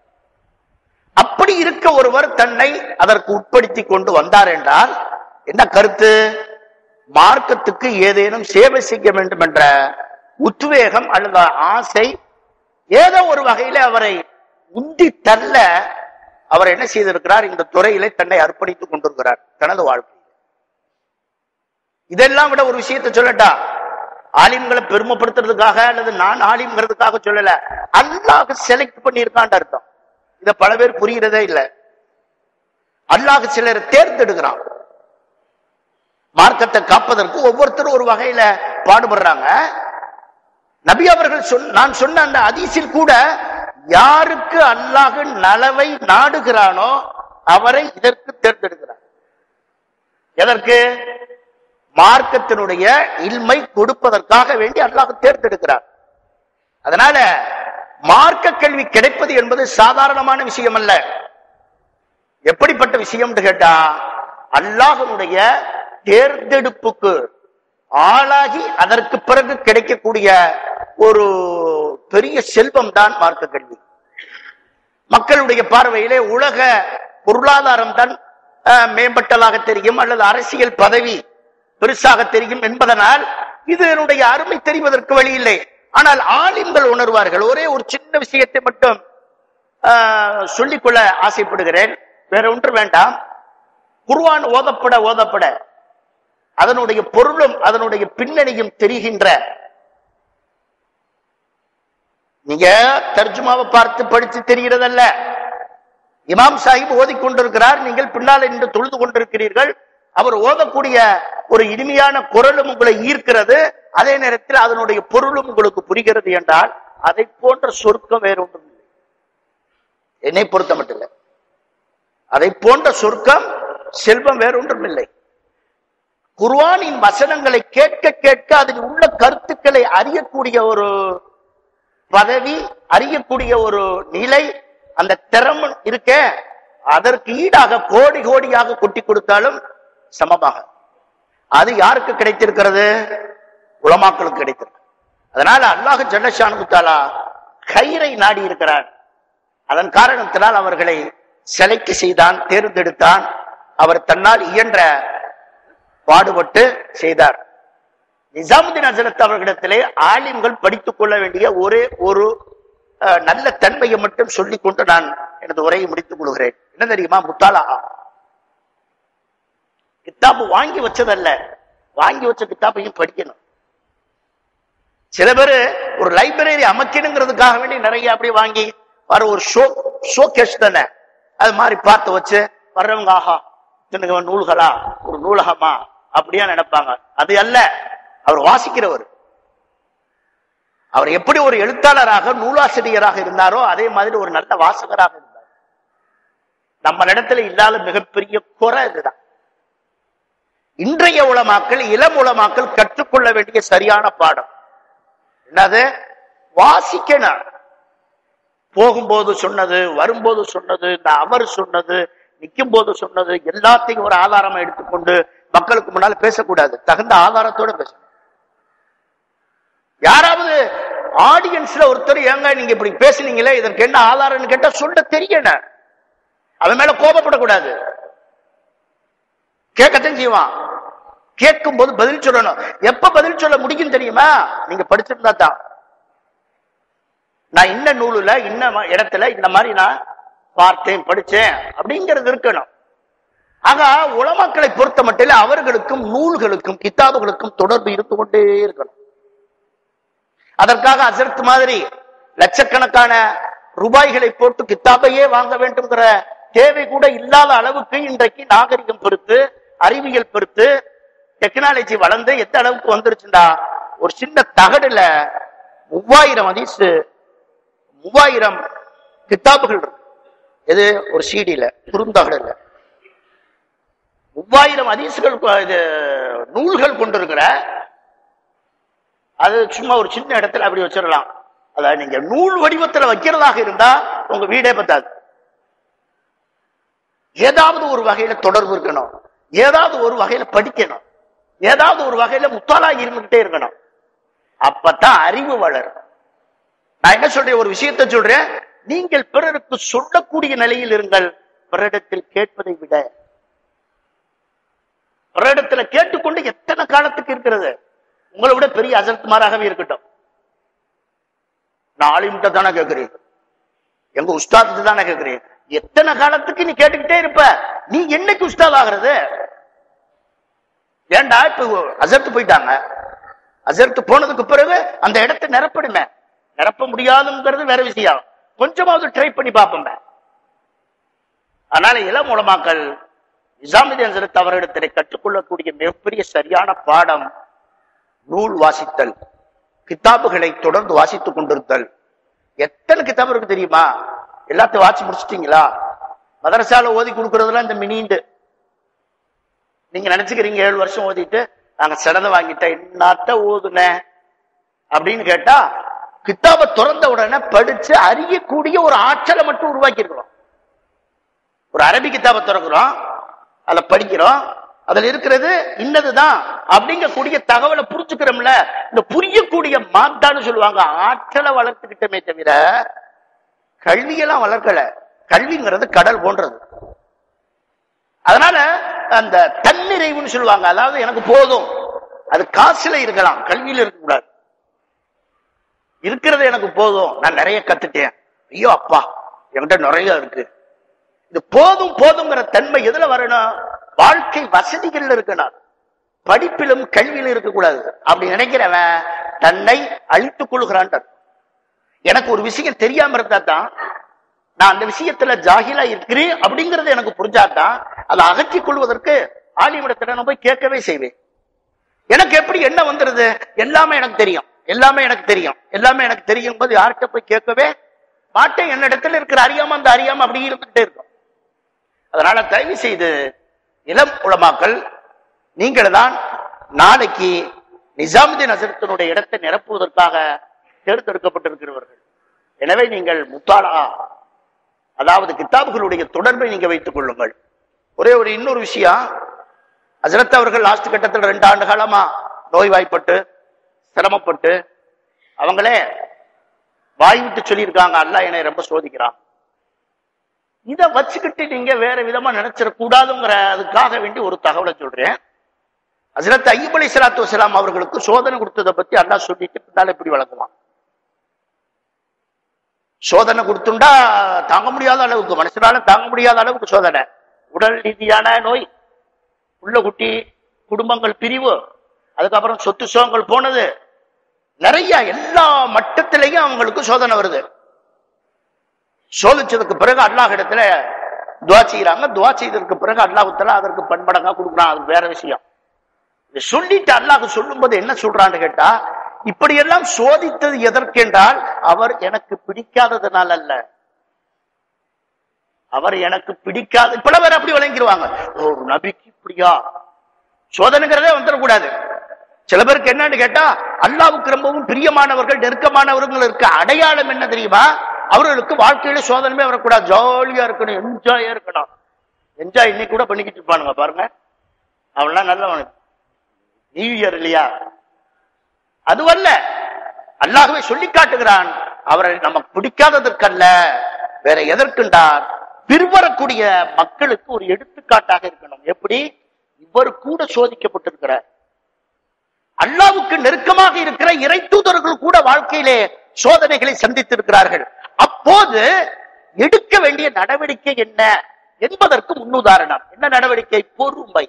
அப்படி இருக்க ஒருவர் தன்னை அதற்கு உட்படுத்தி கொண்டு வந்தார் என்றால் என்ன கருத்து மார்க்கத்துக்கு ஏதேனும் சேவை செய்ய வேண்டும் என்ற உத்வேகம் அல்லது ஆசை ஏதோ ஒரு வகையில அவரை உந்தி தள்ள அவர் என்ன செய்திருக்கிறார் இந்த துறையிலே தன்னை அர்ப்பணித்துக் கொண்டிருக்கிறார் தனது வாழ்க்கை இதெல்லாம் விட ஒரு விஷயத்தை சொல்லட்டா ஆலிம்களை பெருமைப்படுத்துறதுக்காக அல்லது நான் ஆலிம்ங்கிறதுக்காக சொல்லல அல்லாஹ் செலக்ட் பண்ணியிருக்கான்னு அர்த்தம் இத பல பேர் புரிகிறதே இல்ல அல்லாஹ் சிலர் தேர்ந்தெடுக்கிறான் மார்க்கத்தை காப்பதற்கு ஒவ்வொருத்தரும் ஒரு வகையில பாடுபடுறாங்க நபி அவர்கள் சொன் நான் சொன்ன அந்த அதிசில் கூட யாருக்கு அல்லாஹ் நலவை நாடுகிறானோ அவரை இதற்கு தேர்ந்தெடுக்கிறார் எதற்கு மார்க்கத்தினுடைய இல்மை கொடுப்பதற்காக வேண்டி அல்லாஹ் தேர்ந்தெடுக்கிறார் அதனால மார்க்க கல்வி கிடைப்பது என்பது சாதாரணமான விஷயம் அல்ல எப்படிப்பட்ட விஷயம் கேட்டா அல்லாஹனுடைய தேர்ந்தெடுப்புக்கு ஆளாகி அதற்கு பிறகு கிடைக்கக்கூடிய ஒரு பெரிய செல்வம் தான் மார்க்க கல்வி மக்களுடைய பார்வையிலே உலக பொருளாதாரம் தான் அஹ், மேம்பட்டதாக தெரியும் அல்லது அரசியல் பதவி பெருசாக தெரியும் என்பதனால் இதனுடைய அருமை தெரிவதற்கு வழி இல்லை ஆனால் ஆலிம்கள் உணர்வார்கள் ஒரே ஒரு சின்ன விஷயத்தை மட்டும் ஆஹ், சொல்லிக்கொள்ள ஆசைப்படுகிறேன் வேற ஒன்று வேண்டாம் குர்ஆன் ஓதப்பட ஓதப்பட அதனுடைய பொருளும் அதனுடைய பின்னணியும் தெரிகின்ற நீங்க தர்ஜுமாவை பார்த்து படித்து தெரிகிறதல்ல இமாம் சாஹிப் ஓதிக்கொண்டிருக்கிறார் நீங்கள் பின்னால் நின்று தொழுது கொண்டிருக்கிறீர்கள் அவர் ஓதக்கூடிய ஒரு இனிமையான குரலும் உங்களை ஈர்க்கிறது அதே நேரத்தில் அதனுடைய பொருளும் உங்களுக்கு புரிகிறது என்றால் அதை போன்ற சொர்க்கம் வேறொன்றும் இல்லை என்னை பொறுத்த மட்டும் இல்லை அதை போன்ற சொர்க்கம் செல்வம் வேறொன்றும் இல்லை குர்ஆனின் வசனங்களை கேட்க கேட்க அதில் உள்ள கருத்துக்களை அறியக்கூடிய ஒரு பதவி அறியக்கூடிய ஒரு நிலை அந்த திறமை இருக்க அதற்கு ஈடாக கோடி கோடியாக கொட்டி கொடுத்தாலும் சமமாக அது யாருக்கு கிடைத்திருக்கிறது உலமாக்களுக்கு கிடைத்திருக்கு அதனால அல்லாஹ் ஜல்லஷானு தாலா கயிறை நாடி இருக்கிறான் அதன் காரணத்தினால் அவர்களை செலைக்கு செய்தான் தேர்ந்தெடுத்தான் அவர் தன்னால் இயன்ற பாடுபட்டு செய்தார் நிசாமுதீன் ஹசரத் அவர்களிடத்திலே ஆலிம்கள் படித்துக் கொள்ள வேண்டிய ஒரே ஒரு அஹ், நல்ல தன்மையை மட்டும் சொல்லிக் கொண்டு நான் எனது உரையை முடித்துக் கொள்கிறேன் என்ன தெரியுமா முத்தாலா கித்தாபு வாங்கி வச்சதல்ல வாங்கி வச்ச கித்தாபையும் படிக்கணும் சில பேர் ஒரு லைப்ரரி அமைக்கணுங்கிறதுக்காக வேண்டி நிறைய அப்படியே வாங்கி வர ஒரு ஷோ ஷோ கேஷ் தானே அது மாதிரி பார்த்து வச்சு வர்றவங்க ஆஹா இத்தனை நூல்களா ஒரு நூலகமா அப்படியா நினைப்பாங்க அது அல்ல அவர் வாசிக்கிறவர் அவர் எப்படி ஒரு எழுத்தாளராக நூலாசிரியராக இருந்தாரோ அதே மாதிரி ஒரு நல்ல வாசகராக இருந்தார் நம்ம இடத்துல இல்லாத மிகப்பெரிய குறை இதுதான் இன்றைய உலமாக்கள் இளம் உலமாக்கள் கற்றுக்கொள்ள வேண்டிய சரியான பாடம் என்னது வாசிக்கணும் போகும்போது சொன்னது வரும்போது சொன்னது இந்த அவர் சொன்னது நிற்கும் போது சொன்னது எல்லாத்தையும் ஒரு ஆதாரமா எடுத்துக்கொண்டு மக்களுக்கு முன்னால பேசக்கூடாது தகுந்த ஆதாரத்தோட பேசணும் யாராவது ஆடியன்ஸ்ல ஒருத்தர் ஏங்க நீங்க இப்படி பேசுனீங்களே இதற்கு என்ன ஆதாரம்னு கேட்டா சொல்ல தெரியல அவன் மேல கோபப்படக்கூடாது கேட்கத்தான் செய்வான் கேட்கும் போது பதில் சொல்லணும் எப்ப பதில் சொல்ல முடியும் தெரியுமா நீங்க படிச்சிருந்தா தான் நான் இன்ன நூலுல இன்ன ம- இடத்துல இந்த மாதிரி நான் பார்த்தேன் படிச்சேன் அப்படிங்கிறது இருக்கணும் ஆக உலமாக்களை பொறுத்த மட்டில் அவர்களுக்கும் நூல்களுக்கும் கித்தாபுகளுக்கும் தொடர்பு இருந்து கொண்டே இருக்கணும் அதற்காக அசர்த் மாதிரி லட்சக்கணக்கான ரூபாய்களை போட்டு கித்தாபையே வாங்க வேண்டும்ங்கிற தேவை கூட இல்லாத அளவுக்கு இன்றைக்கு நாகரிகம் பொறுத்து அறிவியல் பொறுத்து டெக்னாலஜி வளர்ந்து எந்த அளவுக்கு வந்துருச்சுண்டா ஒரு சின்ன தகடுல மூவாயிரம் அதிசு மூவாயிரம் கித்தாபுகள் இருக்கு இது ஒரு சீடியில குறுந்தகடுல மூவாயிரம் அதிசுகள் இது நூல்கள் கொண்டிருக்கிற அது சும்மா ஒரு சின்ன இடத்துல அப்படி வச்சிடலாம் அதாவது நீங்க நூல் வடிவத்துல வைக்கிறதாக இருந்தா உங்க வீடே பத்தாது ஏதாவது ஒரு வகையில தொடர்பு இருக்கணும் ஏதாவது ஒரு வகையில படிக்கணும் ஏதாவது ஒரு வகையில முத்தாலா இருந்துகிட்டே இருக்கணும் அப்பதான் அறிவு வளரும் நான் என்ன சொல்றேன் ஒரு விஷயத்தை சொல்றேன் நீங்கள் பிறருக்கு சொல்லக்கூடிய நிலையில் இருங்கள் பிறரிடத்தில் கேட்பதை விட பிறரிடத்துல கேட்டுக்கொண்டு எத்தனை காலத்துக்கு இருக்கிறது உங்களை விட பெரிய அசல்குமாராகவே இருக்கட்டும் நான் ஆலிம்கிட்ட தானே கேட்கிறேன் எங்க உஸ்தாத்து தானே கேட்கிறேன் எத்தனை காலத்துக்கு நீ கேட்டுக்கிட்டே இருப்ப நீ என்னைக்கு உஸ்தாத் ஆகிறது ஏண்டா இப்ப அசர்த்து போயிட்டாங்க அசர்த்து போனதுக்கு பிறகு அந்த இடத்தை நிரப்பணுமே நிரப்ப முடியாதுங்கிறது வேற விஷயம் கொஞ்சமாவது ட்ரை பண்ணி பார்ப்போம் அதனால இளம் மூலமாக்கள் நிசாமுதீன் சரத் அவரிடத்திலே கற்றுக்கொள்ளக்கூடிய மிகப்பெரிய சரியான பாடம் நூல் வாசித்தல் கித்தாபுகளை தொடர்ந்து வாசித்துக் கொண்டிருத்தல் எத்தனை கித்தாபு இருக்கு தெரியுமா எல்லாத்தையும் வாசி முடிச்சிட்டீங்களா மதரசால ஓதி கொடுக்கறதுலாம் இந்த மினிண்டு நீங்க நினைச்சுக்கிறீங்க ஏழு வருஷம் ஓதிட்டு நாங்க சிறந்த வாங்கிட்டேன் என்னாத்த ஓதுனேன் அப்படின்னு கேட்டா கித்தாபை திறந்த உடனே படிச்சு அறியக்கூடிய ஒரு ஆற்றலை மட்டும் உருவாக்கி இருக்கிறோம் ஒரு அரபி கித்தாபை திறக்கிறோம் அதுல படிக்கிறோம் அதுல இருக்கிறது இன்னதுதான் அப்படிங்கக்கூடிய தகவலை புரிஞ்சுக்கிறோம்ல இந்த புரியக்கூடிய மாத்தான்னு சொல்லுவாங்க ஆற்றலை வளர்த்துக்கிட்டமே தவிர கல்வியெல்லாம் வளர்க்கல கல்விங்கிறது கடல் போன்றது அதனால அந்த தன்னிறைவுன்னு சொல்லுவாங்க அதாவது எனக்கு போதும் அது காசுல இருக்கலாம் கல்வியில இருக்கக்கூடாது இருக்கிறது எனக்கு போதும் நான் நிறைய கத்துட்டேன் ஐயோ அப்பா என்கிட்ட நிறைய இருக்கு இது போதும் போதுங்கிற தன்மை எதுல வரணும் வாழ்க்கை வசதிகள்ல இருக்கணும் படிப்பிலும் கல்வியிலும் இருக்கக்கூடாது அப்படி நினைக்கிறவன் தன்னை அழித்துக் கொள்கிறான் எனக்கு ஒரு விஷயம் தெரியாம இருந்தா தான் நான் அந்த விஷயத்துல ஜாகிலா இருக்கிறேன் அப்படிங்கறது எனக்கு புரிஞ்சாதான் அதை அகற்றிக் கொள்வதற்கு ஆலிமிடத்துல நான் போய் கேட்கவே செய்வேன் எனக்கு எப்படி என்ன வந்துருது எல்லாமே எனக்கு தெரியும் எல்லாமே எனக்கு தெரியும் எல்லாமே எனக்கு தெரியும் போது யார்கிட்ட போய் கேட்கவே மாட்டேன் என்னிடத்துல இருக்கிற அறியாம அந்த அறியாம அப்படி இருந்துகிட்டே இருக்கும் அதனால தயவு செய்து இளம் உலமாக்கள் நீங்கள் தான் நாளைக்கு நிசாமுதீன் அசரத்தினுடைய இடத்தை நிரப்புவதற்காக தேர்ந்தெடுக்கப்பட்டிருக்கிறவர்கள் எனவே நீங்கள் முத்தாலா அதாவது கித்தாபுகளுடைய தொடர்பை நீங்க வைத்துக் கொள்ளுங்கள் ஒரே ஒரு இன்னொரு விஷயம் அசரத் அவர்கள் லாஸ்ட் கட்டத்தில் ரெண்டு ஆண்டு காலமா நோய்வாய்ப்பட்டு சிரமப்பட்டு அவங்களே வாய் விட்டு சொல்லியிருக்காங்க அல்லாஹ் என்னை ரொம்ப சோதிக்கிறான் இத வச்சுக்கிட்டு நீங்க வேற விதமா நினைச்சிடக்கூடாதுங்கிற அதுக்காக வேண்டி ஒரு தகவலை சொல்றேன் ஹசரத் ஐயப் அலி சலாத்து வசலாம் அவர்களுக்கு சோதனை கொடுத்ததை பத்தி அல்லாஹ் சொல்லிட்டு பின்னால இப்படி வழங்குவான் சோதனை கொடுத்துண்டா தாங்க முடியாத அளவுக்கு மனுஷனால தாங்க முடியாத அளவுக்கு சோதனை உடல் ரீதியான நோய் உள்ள குட்டி குடும்பங்கள் பிரிவு அதுக்கப்புறம் சொத்து சோகங்கள் போனது நிறைய எல்லா மட்டத்திலையும் அவங்களுக்கு சோதனை வருது சோதிச்சதுக்கு பிறகு அல்லாஹ் இடத்துல துவா செய்யறாங்க துவா செய்ததுக்கு பிறகு அல்லாஹுத்தலா அதற்கு பண்படங்கா கொடுக்குறான் அது வேற விஷயம் இதை சொல்லிட்டு அல்லாஹ் சொல்லும்போது என்ன சொல்றான்னு கேட்டா இப்படியெல்லாம் சோதித்தது எதற்கென்றால் அவர் எனக்கு பிடிக்காததுனால அல்ல அவர் எனக்கு பிடிக்காத பல பேர் அப்படி விளங்கிடுவாங்க ஒரு நபிக்கு இப்படியா சோதனைங்கிறதே வந்துடக்கூடாது சில பேருக்கு என்னன்னு கேட்டா அல்லாவுக்கு ரொம்பவும் பிரியமானவர்கள் நெருக்கமானவர்கள் இருக்க அடையாளம் என்ன தெரியுமா அவர்களுக்கு வாழ்க்கையில சோதனைமே வரக்கூடாது ஜாலியா இருக்கணும் என்ஜாயா இருக்கணும் என்ஜாய் இன்னைக்கு கூட பண்ணிக்கிட்டு இருப்பானுங்க பாருங்க அவன்லாம் நல்லவன் நியூ இயர் இல்லையா அதுவல்ல அல்லாஹ்வே சொல்லி காட்டுகிறான் அவரை நமக்கு பிடிக்காததற்கல்ல வேற எதற்குண்டார் பின்வரக்கூடிய மக்களுக்கு ஒரு எடுத்துக்காட்டாக இருக்கணும் எப்படி இவர் கூட சோதிக்கப்பட்டிருக்கிறார் அல்லாவுக்கு நெருக்கமாக இருக்கிற இறை தூதர்கள் கூட வாழ்க்கையிலே சோதனைகளை சந்தித்திருக்கிறார்கள் அப்போது எடுக்க வேண்டிய நடவடிக்கை என்ன என்பதற்கு முன்னுதாரணம் என்ன நடவடிக்கை பொறுமை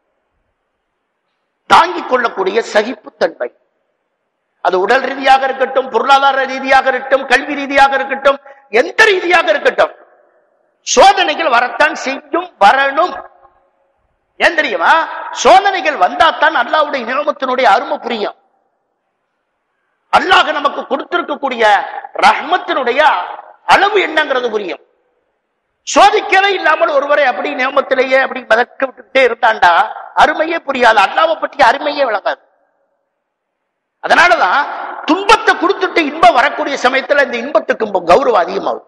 தாங்கிக் கொள்ளக்கூடிய சகிப்புத்தன்மை அது உடல் ரீதியாக இருக்கட்டும் பொருளாதார ரீதியாக இருக்கட்டும் கல்வி ரீதியாக இருக்கட்டும் எந்த ரீதியாக இருக்கட்டும் சோதனைகள் வரத்தான் செய்யும் வரணும் ஏன் தெரியுமா சோதனைகள் வந்தாத்தான் அல்லாவுடைய நியமத்தினுடைய அருமை புரியும் அல்லாஹ் நமக்கு கொடுத்திருக்கக்கூடிய ரஹ்மத்தினுடைய அளவு என்னங்கிறது புரியும் சோதிக்கவே இல்லாமல் ஒருவரை அப்படி நியமத்திலேயே அப்படி மதக்க விட்டுட்டே இருந்தாண்டா அருமையே புரியாது அல்லாவை பற்றி அருமையே விளங்காது அதனாலதான் துன்பத்தை கொடுத்துட்டு இன்பம் வரக்கூடிய சமயத்துல இந்த இன்பத்துக்கு கௌரவம் அதிகமாகும்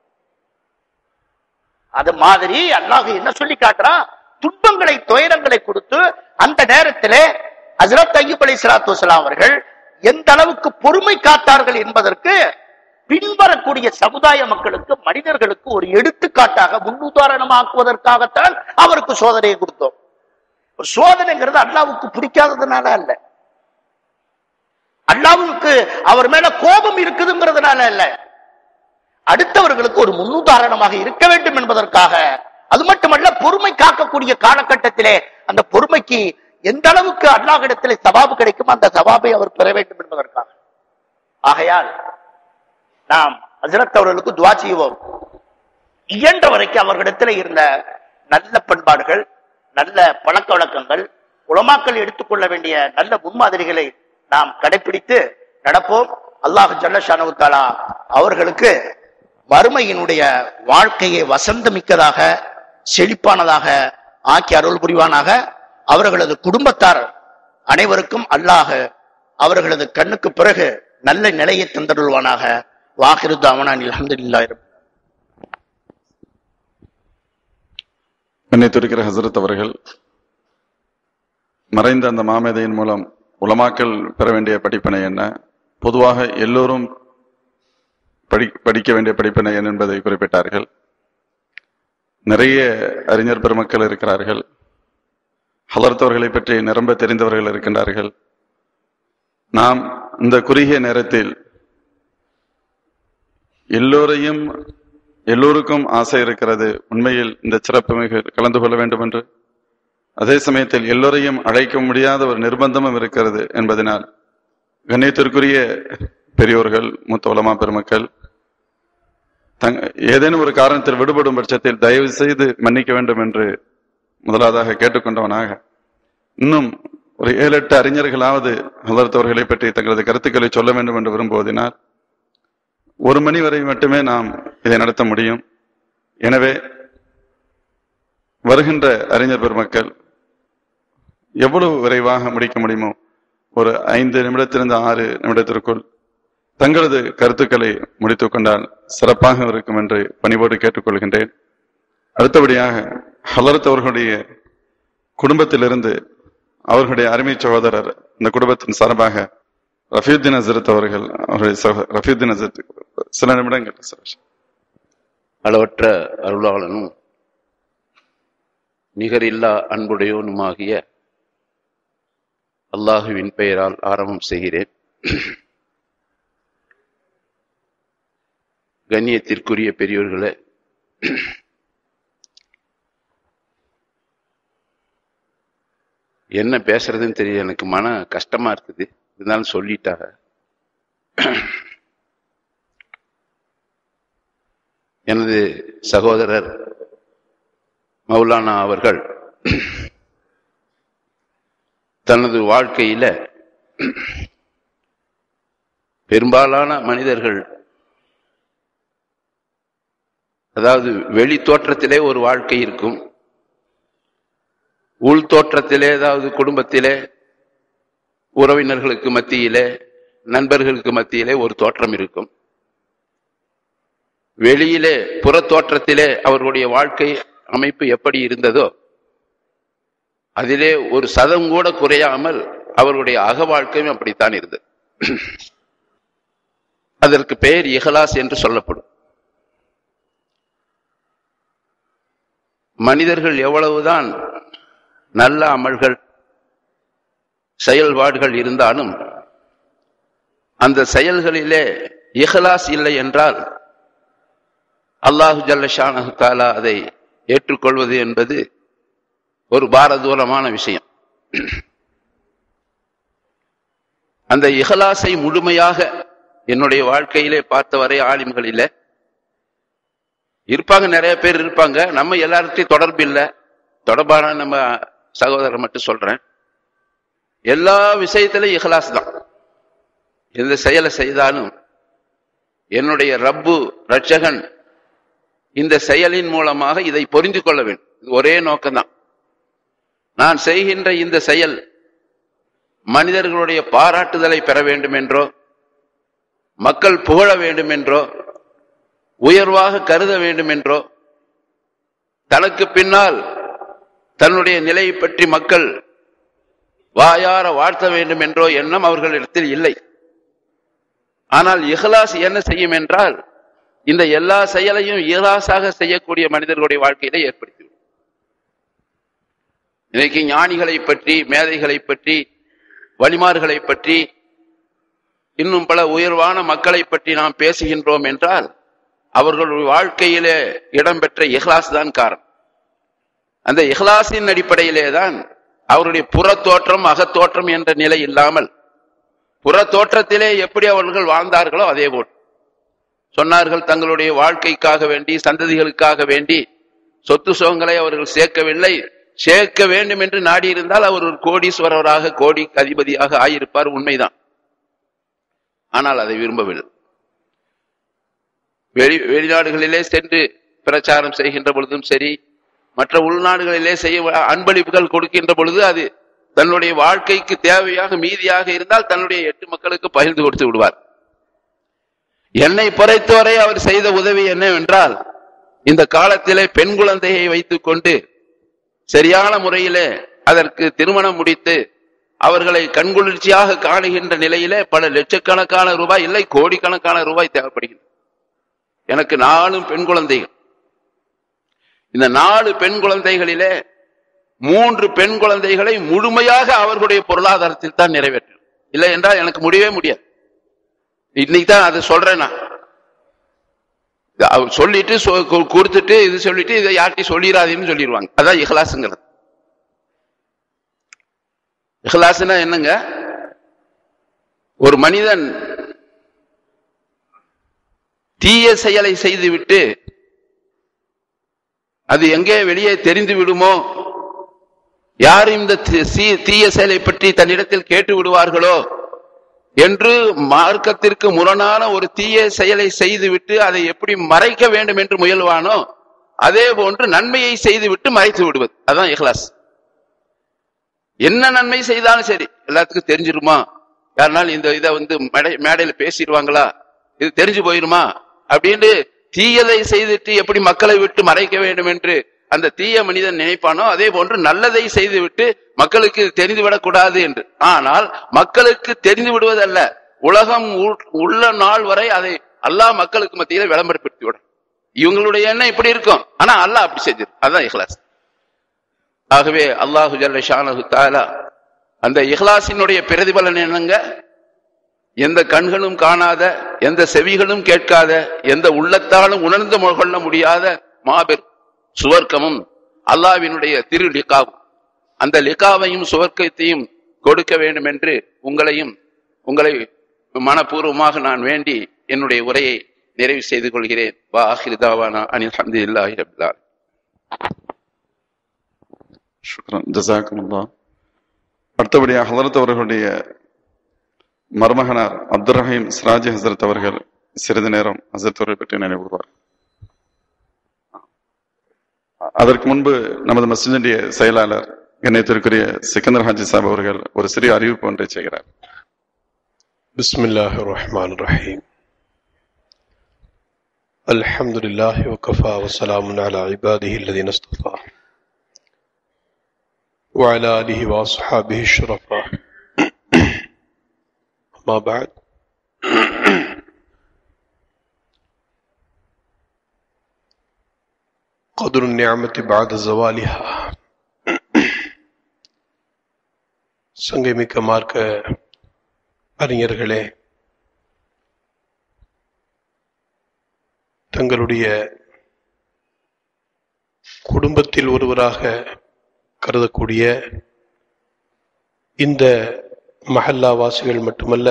அது மாதிரி அல்லாஹ் என்ன சொல்லி காட்டுறான் துன்பங்களை துயரங்களை கொடுத்து அந்த நேரத்திலே ஹசரத் ஐயூப் அலி சலாத்து வலாம் அவர்கள் எந்த அளவுக்கு பொறுமை காத்தார்கள் என்பதற்கு பின்வரக்கூடிய சமுதாய மக்களுக்கு மனிதர்களுக்கு ஒரு எடுத்துக்காட்டாக முன்னுதாரணமாக்குவதற்காகத்தான் அவருக்கு சோதனையை கொடுத்தோம் ஒரு சோதனைங்கிறது அல்லாவுக்கு பிடிக்காததுனால அல்ல அல்லாவுக்கு அவர் மேல கோபம் இருக்குதுங்கிறதுனால அல்ல அடுத்தவர்களுக்கு ஒரு முன்னுதாரணமாக இருக்க வேண்டும் என்பதற்காக அது மட்டுமல்ல பொறுமை காக்கக்கூடிய காலகட்டத்திலே அந்த பொறுமைக்கு எந்த அளவுக்கு அல்லாஹிடத்திலே சவாபு கிடைக்கும் அந்த சவாபை அவர் பெற வேண்டும் என்பதற்காக ஆகையால் நாம் ஹசரத் அவர்களுக்கு துவா செய்வோம் இயன்ற வரைக்கும் அவர்களிடத்தில் இருந்த நல்ல பண்பாடுகள் நல்ல பழக்க வழக்கங்கள் உலமாக்கள் எடுத்துக்கொள்ள வேண்டிய நல்ல முன்மாதிரிகளை நாம் கடைபிடித்து நடப்போம் அல்லாஹ் ஜல்லஷானு தாலா அவர்களுக்கு வறுமையினுடைய வாழ்க்கையை வசந்தமிக்கதாக செழிப்பானதாக ஆக்கி அருள் புரிவானாக அவர்களது குடும்பத்தார் அனைவருக்கும் அல்லாஹ் அவர்களது கண்ணுக்கு பிறகு நல்ல நிலையை தந்தருள்வானாக வாகிருத்து அவனான் அலமதுல்லா கண்ணியத்திருக்கிற ஹசரத் அவர்கள் மறைந்த அந்த மாமேதையின் மூலம் உலமாக்கல் பெற வேண்டிய படிப்பினை என்ன பொதுவாக எல்லோரும் படி படிக்க வேண்டிய படிப்பினை என்ன என்பதை குறிப்பிட்டார்கள் நிறைய அறிஞர் பெருமக்கள் இருக்கிறார்கள் ஹலர்த்தவர்களை பற்றி நிரம்ப தெரிந்தவர்கள் இருக்கின்றார்கள் நாம் இந்த குறுகிய நேரத்தில் எல்லோரையும் எல்லோருக்கும் ஆசை இருக்கிறது உண்மையில் இந்த சிறப்பு மிகு கலந்து கொள்ள வேண்டும் என்று அதே சமயத்தில் எல்லோரையும் அழைக்க முடியாத ஒரு நிர்பந்தமும் இருக்கிறது என்பதனால் கண்ணியத்திற்குரிய பெரியோர்கள் மூத்த உலமா பெருமக்கள் தங் ஏதேனும் ஒரு காரணத்தில் விடுபடும் பட்சத்தில் தயவு செய்து மன்னிக்க வேண்டும் என்று முதலாவதாக கேட்டுக்கொண்டவனாக இன்னும் ஒரு ஏழு எட்டு அறிஞர்களாவது வளர்த்தவர்களை பற்றி தங்களது கருத்துக்களை சொல்ல வேண்டும் என்று விரும்புவதனால் ஒரு மணி வரை மட்டுமே நாம் இதை நடத்த முடியும் எனவே வருகின்ற அறிஞர் பெருமக்கள் எவ்வளவு விரைவாக முடிக்க முடியுமோ ஒரு ஐந்து நிமிடத்திலிருந்து ஆறு நிமிடத்திற்குள் தங்களது கருத்துக்களை முடித்துக் கொண்டால் சிறப்பாக இருக்கும் என்று பணிவோடு கேட்டுக்கொள்கின்றேன் அடுத்தபடியாக ஹலரத் அவர்களுடைய குடும்பத்திலிருந்து அவர்களுடைய அருமை சகோதரர் இந்த குடும்பத்தின் சார்பாக ரஃபீுத்தீன் அசரத் அவர்கள் அவருடைய சகோ- ரஃபீுத்தீன் அசரத் சில நிமிடங்கள் சார் அளவற்ற அருளாளனும் நிகரில்லா அன்புடையோனுமாகிய அல்லாஹுவின் பெயரால் ஆரம்பம் செய்கிறேன் கண்ணியத்திற்குரிய பெரியோர்களே என்ன பேசுறதுன்னு தெரியல எனக்கு மன கஷ்டமா இருக்குது இருந்தாலும் சொல்லிட்டாங்க எனது சகோதரர் மௌலானா அவர்கள் தனது வாழ்க்கையில பெரும்பாலான மனிதர்கள் அதாவது வெளி தோற்றத்திலே ஒரு வாழ்க்கை இருக்கும் உள் தோற்றத்திலே அதாவது குடும்பத்திலே உறவினர்களுக்கு மத்தியிலே நண்பர்களுக்கு மத்தியிலே ஒரு தோற்றம் இருக்கும் வெளியிலே புற தோற்றத்திலே அவர்களுடைய வாழ்க்கை அமைப்பு எப்படி இருந்ததோ அதிலே ஒரு சதம் கூட குறையாமல் அவர்களுடைய அக வாழ்க்கையும் அப்படித்தான் இருந்தது அதற்கு பெயர் இஹலாஸ் என்று சொல்லப்படும் மனிதர்கள் எவ்வளவுதான் நல்ல அமல்கள் செயல்பாடுகள் இருந்தாலும் அந்த செயல்களிலே இஹலாஸ் இல்லை என்றால் அல்லாஹு ஜல்லஷானஹு தாலா அதை ஏற்றுக்கொள்வது என்பது ஒரு பாரதூரமான விஷயம் அந்த இஹலாஸை முழுமையாக என்னுடைய வாழ்க்கையிலே பார்த்தவரை ஆலிம்களிலே இருப்பாங்க நிறைய பேர் இருப்பாங்க நம்ம எல்லார்கிட்டையும் தொடர்பு இல்லை தொடர்பான நம்ம சகோதரர் மட்டும் சொல்றேன் எல்லா விஷயத்திலும் இஹலாஸ் தான் எந்த செயலை செய்தாலும் என்னுடைய ரப்பு ரட்சகன் இந்த செயலின் மூலமாக இதை புரிந்து கொள்ள வேண்டும் இது ஒரே நோக்கம்தான் நான் செய்கின்ற இந்த செயல் மனிதர்களுடைய பாராட்டுதலை பெற வேண்டும் என்றோ மக்கள் புகழ வேண்டும் என்றோ உயர்வாக கருத வேண்டும் என்றோ தனக்கு பின்னால் தன்னுடைய நிலையை பற்றி மக்கள் வாயார வாழ்த்த வேண்டும் என்றோ எண்ணம் அவர்களிடத்தில் இல்லை ஆனால் இஹ்லாஸ் என்ன செய்யும் என்றால் இந்த எல்லா செயலையும் இஹ்லாஸாக செய்யக்கூடிய மனிதர்களுடைய வாழ்க்கையில ஏற்படுத்தி இன்னைக்கு ஞானிகளை பற்றி மேதைகளை பற்றி வழிமார்களை பற்றி இன்னும் பல உயர்வான மக்களை பற்றி நாம் பேசுகின்றோம் என்றால் அவர்களுடைய வாழ்க்கையிலே இடம்பெற்ற இஹ்லாஸ் தான் காரணம் அந்த இஹ்லாஸின் அடிப்படையிலே தான் அவருடைய புறத்தோற்றம் அகத்தோற்றம் என்ற நிலை இல்லாமல் புற தோற்றத்திலே எப்படி அவர்கள் வாழ்ந்தார்களோ அதே போல் சொன்னார்கள் தங்களுடைய வாழ்க்கைக்காக வேண்டி சந்ததிகளுக்காக வேண்டி சொத்து சுகங்களை அவர்கள் சேர்க்கவில்லை சேர்க்க வேண்டும் என்று நாடியிருந்தால் அவர் ஒரு கோடீஸ்வரராக கோடி அதிபதியாக ஆயிருப்பார் உண்மைதான் ஆனால் அதை விரும்பவில்லை வெளி வெளிநாடுகளிலே சென்று பிரச்சாரம் செய்கின்ற பொழுதும் சரி மற்ற உள்நாடுகளிலே செய்ய அன்பளிப்புகள் கொடுக்கின்ற பொழுது அது தன்னுடைய வாழ்க்கைக்கு தேவையாக மீதியாக இருந்தால் தன்னுடைய எட்டு மக்களுக்கு பகிர்ந்து கொடுத்து விடுவார் என்னை பொறைத்தவரை அவர் செய்த உதவி என்னவென்றால் இந்த காலத்திலே பெண் குழந்தையை வைத்துக் கொண்டு சரியான முறையிலே அதற்கு திருமணம் முடித்து அவர்களை கண்குளிர்ச்சியாக காணுகின்ற நிலையிலே பல லட்சக்கணக்கான ரூபாய் இல்லை கோடிக்கணக்கான ரூபாய் தேவைப்படுகிறது எனக்கு நாலும் பெண் குழந்தைகள் இந்த நாலு பெண் குழந்தைகளிலே மூன்று பெண் குழந்தைகளை முழுமையாக அவர்களுடைய பொருளாதாரத்தில் தான் நிறைவேற்றும் இல்லை என்றால் எனக்கு முடியவே முடியாது இன்னைக்கு தான் அதை சொல்றேன் நான் அவர் சொல்லிட்டு சொ- கு- கொடுத்துட்டு இது சொல்லிட்டு இதை யார்ட்டையும் சொல்லிடாதீன்னு சொல்லிடுவாங்க அதான் இஹ்லாசுங்கிறது இஹ்லாஸ்னா என்னங்க ஒரு மனிதன் தீய செயலை செய்துவிட்டு அது எங்கே வெளியே தெரிந்து விடுமோ யார் இந்த தி- சீ- தீய செயலை பற்றி தன்னிடத்தில் கேட்டு விடுவார்களோ என்று மார்க்கத்திற்கு முரணான ஒரு தீய செயலை செய்துவிட்டு அதை எப்படி மறைக்க வேண்டும் என்று முயல்வானோ அதே போன்று நன்மையை செய்துவிட்டு மறைத்து விடுவது அதான் இஹ்லாஸ் என்ன நன்மை செய்தாலும் சரி எல்லாத்துக்கும் தெரிஞ்சிருமா யாருனாலும் இந்த இதை வந்து மேடை மேடையில பேசிடுவாங்களா இது தெரிஞ்சு போயிருமா அப்படின்னு தீயதை செய்துட்டு எப்படி மக்களை விட்டு மறைக்க வேண்டும் என்று அந்த தீய மனிதன் நினைப்பானோ அதே போன்று நல்லதை செய்துவிட்டு மக்களுக்கு இது தெரிந்து விடக்கூடாது என்று ஆனால் மக்களுக்கு தெரிந்து விடுவதல்ல உலகம் உள்- உள்ள நாள் வரை அதை அல்லாஹ் மக்களுக்கு மத்தியில விளம்பரப்படுத்தி விடும் இவங்களுடைய எண்ணம் இப்படி இருக்கும் ஆனா அல்லாஹ் அப்படி செஞ்சிரு அதான் இஹ்லாஸ் ஆகவே அல்லாஹு ஜல்ல ஷானஹு தஆலா அந்த இஹ்லாஸினுடைய பிரதிபலன் என்னங்க எந்த கண்களும் காணாத எந்த செவிகளும் கேட்காத எந்த உள்ளத்தாலும் உணர்ந்து கொள்ள முடியாத மாபெரும் சுவர்க்கமும் அல்லாஹ்வினுடைய திரு லிகாவும் அந்த லிகாவையும் சுவர்க்கத்தையும் கொடுக்க வேண்டும் என்று உங்களையும் உங்களை மனப்பூர்வமாக நான் வேண்டி என்னுடைய உரையை நிறைவு செய்து கொள்கிறேன் வா ஆஹிரிதாவானா அனில் ஹம்துலில்லாஹி ரப்பில் ஆலமீன். சுக்ரன் ஜசாக்குமுல்லா அடுத்தபடியாக ஹலரத் அவர்களுடைய மருமகனார் அப்துல் ரஹீம் சிராஜி ஹசரத் அவர்கள் சிறிது நேரம் ஹசரத் அவர்களை பற்றி நினைவுறுவார் அதற்கு முன்பு நமது மஸ்ஜிதுடைய செயலாளர் கண்ணியத்திற்குரிய சிக்கந்தர் ஹாஜி சாப் அவர்கள் ஒரு சிறிய அறிவிப்பு ஒன்றை செய்கிறார் بسم الله الرحمن الرحيم الحمد لله وكفى وسلام على عباده الذين اصطفى وعلى آله وأصحابه الشرفاء أما بعد قدر النعمة بعد زوالها சங்கமிக்க மார்க்க அறிஞர்களே தங்களுடைய குடும்பத்தில் ஒருவராக கருதக்கூடிய இந்த மஹல்லா வாசிகள் மட்டுமல்ல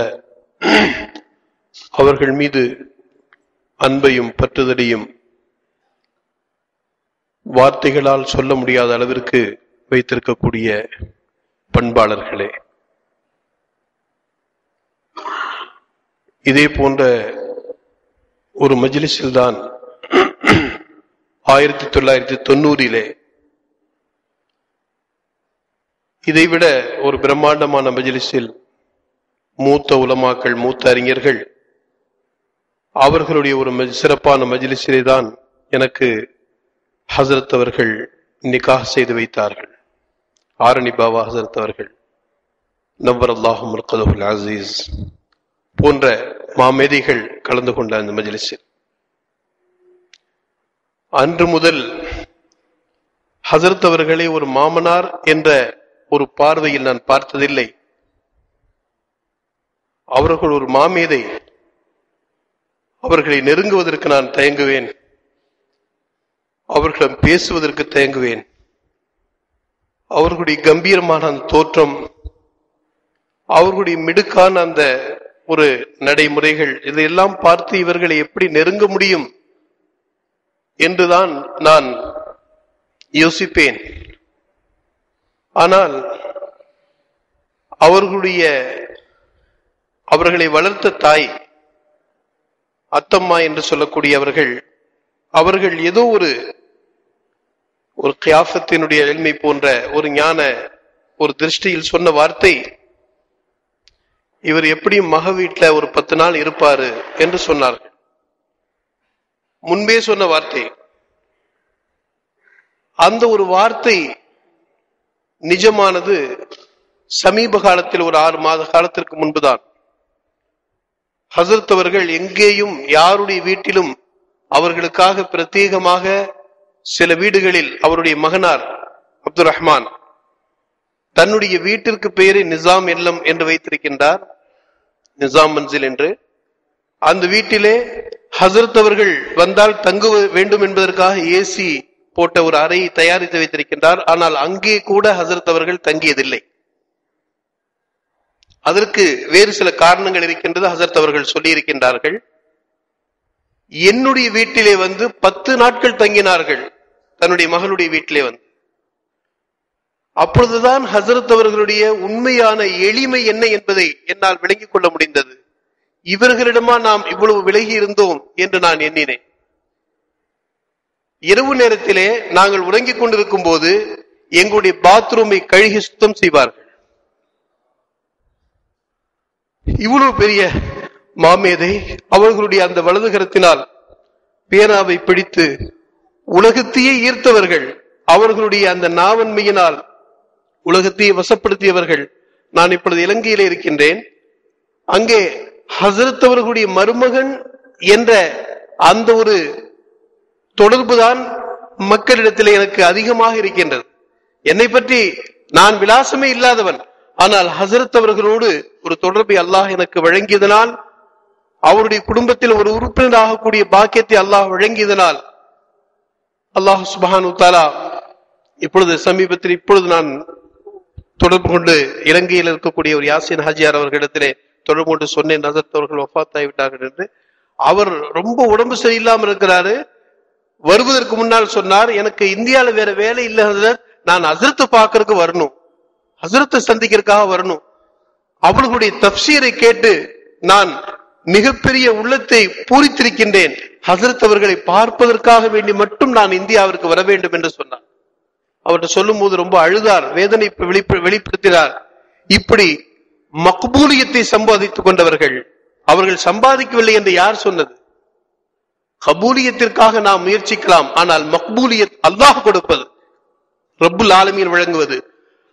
அவர்கள் மீது அன்பையும் பற்றுதலையும் வார்த்தைகளால் சொல்ல முடியாத அளவிற்கு வைத்திருக்கக்கூடிய பண்பாளர்களே இதே போன்ற ஒரு மஜ்லிஸில் தான் ஆயிரத்தி தொள்ளாயிரத்தி தொண்ணூறிலே இதைவிட ஒரு பிரம்மாண்டமான மஜ்லிஸில் மூத்த உலமாக்கள் மூத்த அறிஞர்கள் அவர்களுடைய ஒரு மஜ்- சிறப்பான மஜ்லிஸிலே தான் எனக்கு ஹசரத் அவர்கள் நிக்காஹ் செய்து வைத்தார்கள் ஆரணி பாபா ஹசரத் அவர்கள் நவ்வர் அல்லாஹும் கதவுல் அசீஸ் போன்ற மாமேதைகள் கலந்து கொண்ட அந்த மஜ்லிஸில் அன்று முதல் ஹசரத் அவர்களை ஒரு மாமனார் என்ற ஒரு பார்வையில் நான் பார்த்ததில்லை அவர்கள் ஒரு மாமேதை அவர்களை நெருங்குவதற்கு நான் தயங்குவேன் அவர்களிடம் பேசுவதற்கு தயங்குவேன் அவர்களுடைய கம்பீரமான அந்த தோற்றம் அவர்களுடைய மிடுக்கான அந்த ஒரு நடைமுறைகள் இதையெல்லாம் பார்த்து இவர்களை எப்படி நெருங்க முடியும் என்றுதான் நான் யோசிப்பேன் ஆனால் அவர்களுடைய அவர்களை வளர்த்த தாய் அத்தம்மா என்று சொல்லக்கூடியவர்கள் அவர்கள் ஏதோ ஒரு ஒரு கியாஃபத்தினுடைய எளிமை போன்ற ஒரு ஞான ஒரு திருஷ்டியில் சொன்ன வார்த்தை இவர் எப்படியும் மக வீட்டுல ஒரு பத்து நாள் இருப்பாரு என்று சொன்னார்கள் முன்பே சொன்ன வார்த்தை அந்த ஒரு வார்த்தை நிஜமானது சமீப காலத்தில் ஒரு ஆறு மாத காலத்திற்கு முன்புதான் ஹசரத் அவர்கள் எங்கேயும் யாருடைய வீட்டிலும் அவர்களுக்காக பிரத்யேகமாக சில வீடுகளில் அவருடைய மகனார் அப்துல் ரஹ்மான் தன்னுடைய வீட்டிற்கு பெயரை நிசாம் இல்லம் என்று வைத்திருக்கின்றார் நிசாம் மன்சில் என்று அந்த வீட்டிலே ஹசரத் அவர்கள் வந்தால் தங்க வேண்டும் என்பதற்காக ஏசி போட்ட ஒரு அறையை தயாரித்து வைத்திருக்கின்றார் ஆனால் அங்கே கூட ஹசரத் அவர்கள் தங்கியதில்லை அதற்கு வேறு சில காரணங்கள் இருக்கின்றது ஹசரத் அவர்கள் சொல்லி இருக்கின்றார்கள் என்னுடைய வீட்டிலே வந்து பத்து நாட்கள் தங்கினார்கள் தன்னுடைய மகளுடைய வீட்டிலே வந்து அப்பொழுதுதான் ஹசரத் அவர்களுடைய உண்மையான எளிமை என்ன என்பதை என்னால் விளங்கிக் கொள்ள முடிந்தது இவர்களிடமா நாம் இவ்வளவு விலகி இருந்தோம் என்று நான் எண்ணினேன் இரவு நேரத்திலே நாங்கள் உறங்கிக் கொண்டிருக்கும் போது எங்களுடைய பாத்ரூமை கழுகி சுத்தம் செய்வார்கள் இவ்வளவு பெரிய மாமேதை அவர்களுடைய அந்த வலது கரத்தினால் பேனாவை பிடித்து உலகத்தையே ஈர்த்தவர்கள் அவர்களுடைய அந்த நாவன்மையினால் உலகத்தையே வசப்படுத்தியவர்கள் நான் இப்பொழுது இலங்கையிலே இருக்கின்றேன் அங்கே ஹசரத் அவர்களுடைய மருமகன் என்ற அந்த ஒரு தொடர்புதான் மக்களிடத்தில் எனக்கு அதிகமாக இருக்கின்றது என்னை பற்றி நான் விலாசமே இல்லாதவன் ஆனால் ஹசரத் அவர்களோடு ஒரு தொடர்பை அல்லாஹ் எனக்கு வழங்கியதனால் அவருடைய குடும்பத்தில் ஒரு உறுப்பினர் ஆகக்கூடிய பாக்கியத்தை அல்லாஹ் வழங்கியதனால் அல்லாஹ் சுபஹானு தாலா இப்பொழுது சமீபத்தில் இப்பொழுது நான் தொடர்பு கொண்டு இலங்கையில் இருக்கக்கூடிய ஒரு யாசின் ஹாஜியார் அவர்களிடத்திலே தொடர்பு கொண்டு சொன்னேன் ஹசரத் அவர்கள் ஒஃபாத்தாய் விட்டார்கள் என்று அவர் ரொம்ப உடம்பு சரியில்லாமல் இருக்கிறாரு வருவதற்கு முன்னால் சொன்னார் எனக்கு இந்தியால வேற வேலை இல்லை ஹசரத் நான் ஹசரத்தை பார்க்கறதுக்கு வரணும் ஹசரத்தை சந்திக்கிறதுக்காக வரணும் அவர்களுடைய தப்சீரை கேட்டு நான் மிகப்பெரிய உள்ளத்தை பூரித்திருக்கின்றேன் ஹசரத் அவர்களை பார்ப்பதற்காக வேண்டி மட்டும் நான் இந்தியாவிற்கு வர வேண்டும் என்று சொன்னார் அவர்கிட்ட சொல்லும் போது ரொம்ப அழுதார் வேதனை வெளிப்ப- வெளிப்படுத்தினார் இப்படி மக்பூலியத்தை சம்பாதித்துக் கொண்டவர்கள் அவர்கள் சம்பாதிக்கவில்லை என்று யார் சொன்னது கபூலியத்திற்காக நாம் முயற்சிக்கலாம் ஆனால் மக்பூலியத் அல்லாஹ் கொடுப்பது ரப்புல் ஆலமீன் வழங்குவது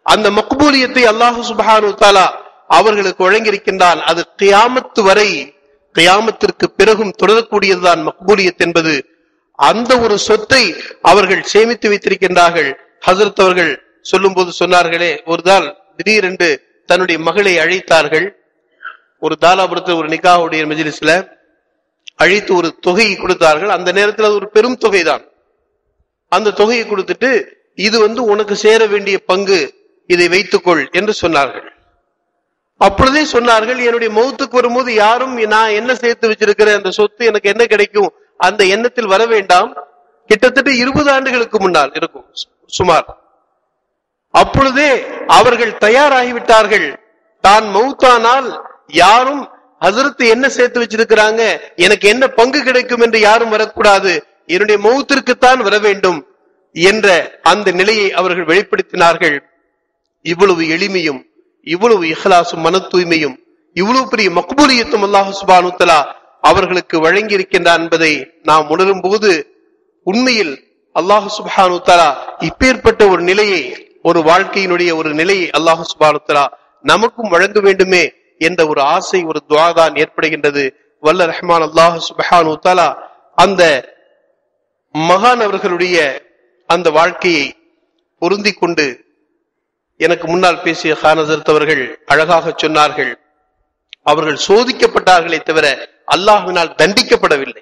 அந்த மக்பூலியத்தை அல்லாஹு சுப்ஹானு தாலா அவர்களுக்கு வழங்கியிருக்கின்றான் அது கியாமத்து வரை கியாமத்திற்கு பிறகும் தொடரக்கூடியதுதான் மக்பூலியத் என்பது அந்த ஒரு சொத்தை அவர்கள் சேமித்து வைத்திருக்கின்றார்கள் ஹசரத் அவர்கள் சொல்லும்போது சொன்னார்களே ஒரு நாள் திடீரென்று தன்னுடைய மகளை அழைத்தார்கள் ஒரு தாலாபுரத்தில் ஒரு நிக்காவுடைய மெஜிலிஸ்ல அழைத்து ஒரு தொகையை கொடுத்தார்கள் அந்த நேரத்தில் அது ஒரு பெரும் தொகைதான் அந்த தொகையை கொடுத்துட்டு இது வந்து உனக்கு சேர வேண்டிய பங்கு இதை வைத்துக்கொள் என்று சொன்னார்கள் அப்பொழுதே சொன்னார்கள் என்னுடைய மௌத்துக்கு வரும்போது யாரும் நான் என்ன சேர்த்து வச்சிருக்கிறேன் அந்த சொத்து எனக்கு என்ன கிடைக்கும் அந்த எண்ணத்தில் வர வேண்டாம் கிட்டத்தட்ட இருபது ஆண்டுகளுக்கு முன்னால் இருக்கும் சு- சுமார் அப்பொழுதே அவர்கள் தயாராகிவிட்டார்கள் தான் மௌத்தானால் யாரும் ஹசரத்து என்ன சேர்த்து வச்சிருக்கிறாங்க எனக்கு என்ன பங்கு கிடைக்கும் என்று யாரும் வரக்கூடாது என்னுடைய மௌத்திற்குத்தான் வர வேண்டும் என்ற அந்த நிலையை அவர்கள் வெளிப்படுத்தினார்கள் இவ்வளவு எளிமையும் இவ்வளவு இஹ்லாசும் மன தூய்மையும் இவ்வளவு பெரிய மக்பூலியத்தும் அல்லாஹ் சுபானு தஆலா அவர்களுக்கு வழங்கி இருக்கின்றான் என்பதை நாம் உணரும் போது உண்மையில் அல்லாஹ் சுப்ஹானு தஆலா இப்பேற்பட்ட ஒரு நிலையை ஒரு வாழ்க்கையினுடைய ஒரு நிலையை அல்லாஹ் சுப்ஹானு தஆலா நமக்கும் வழங்க வேண்டுமே என்ற ஒரு ஆசை ஒரு துவா தான் ஏற்படுகின்றது வல்ல ரஹ்மான் அல்லாஹ் சுப்ஹானு தஆலா அந்த மகான் அவர்களுடைய அந்த வாழ்க்கையை பொருந்திக் கொண்டு எனக்கு முன்னால் பேசிய ஹானசரத் அவர்கள் அழகாக சொன்னார்கள் அவர்கள் சோதிக்கப்பட்டார்களே தவிர அல்லாஹ்வினால் தண்டிக்கப்படவில்லை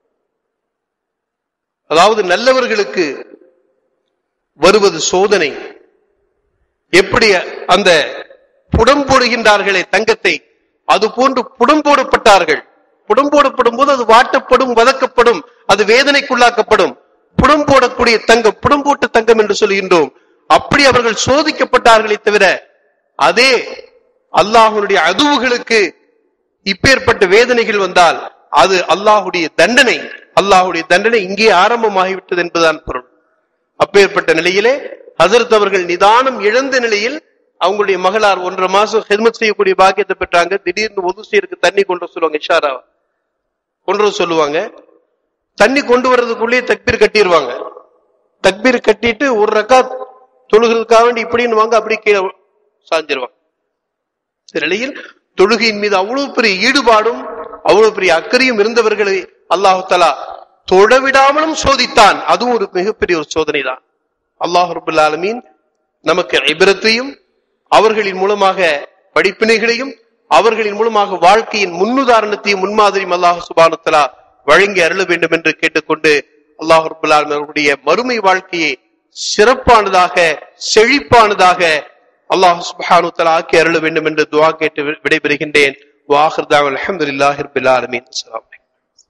அதாவது நல்லவர்களுக்கு வருவது சோதனை எப்படி அந்த புடம் போடுகின்றார்களே தங்கத்தை அது போன்று புடம் போடப்பட்டார்கள் புடம் போடப்படும் போது அது வாட்டப்படும் வதக்கப்படும் அது வேதனைக்குள்ளாக்கப்படும் புடம் போடக்கூடிய தங்கம் புடம் போட்ட தங்கம் என்று சொல்கின்றோம் அப்படி அவர்கள் சோதிக்கப்பட்டார்களே தவிர அதே அல்லாஹ்வுடைய அதுவுகளுக்கு இப்பேற்பட்ட வேதனைகள் வந்தால் அது அல்லாஹ்வுடைய தண்டனை அல்லாஹ்வுடைய தண்டனை இங்கே ஆரம்பமாகிவிட்டது என்பதுதான் பொருள் அப்பேற்பட்ட நிலையிலே ஹசரத் அவர்கள் நிதானம் இழந்த நிலையில் அவங்களுடைய மகளார் ஒன்றரை மாசம் ஹெல்மெட் செய்யக்கூடிய பாக்கியத்தை பெற்றாங்க திடீர்னு ஒது செய்யறதுக்கு தண்ணி கொண்டு வர சொல்லுவாங்க இஷாரா கொண்டு வர சொல்லுவாங்க தண்ணி கொண்டு வர்றதுக்குள்ளேயே தக்பீர் கட்டிடுவாங்க தக்பீர் கட்டிட்டு ஒரு ரக்கா தொழுகிறதுக்காக வேண்டி இப்படின்னு வாங்க அப்படி கீழே சாஞ்சிருவாங்க இந்த நிலையில் தொழுகையின் மீது அவ்வளவு பெரிய ஈடுபாடும் அவ்வளவு பெரிய அக்கறையும் இருந்தவர்களை அல்லாஹு தலா தொழவிடாமலும் சோதித்தான் அதுவும் ஒரு மிகப்பெரிய ஒரு சோதனை தான் அல்லாஹ் ரபுல் ஆலமீன் நமக்கு இபரத்தையும் அவர்களின் மூலமாக படிப்பினைகளையும் அவர்களின் மூலமாக வாழ்க்கையின் முன்னுதாரணத்தையும் முன்மாதிரியும் அல்லாஹ் சுபானு தலா வழங்கி அருள வேண்டும் என்று கேட்டுக்கொண்டு அல்லாஹ் ரபுல் ஆலமீன் அவர்களுடைய மறுமை வாழ்க்கையை சிறப்பானதாக செழிப்பானதாக அல்லாஹ் சுப்ஹானு தஆலா ஆக்கி அருள வேண்டும் என்று துஆ கேட்டு வி- விடைபெறுகின்றேன் வாஹிர் தாவல் அல்ஹம்துலில்லாஹி ரப்பில் ஆலமீன் அஸ்ஸலாமு அலைக்கும்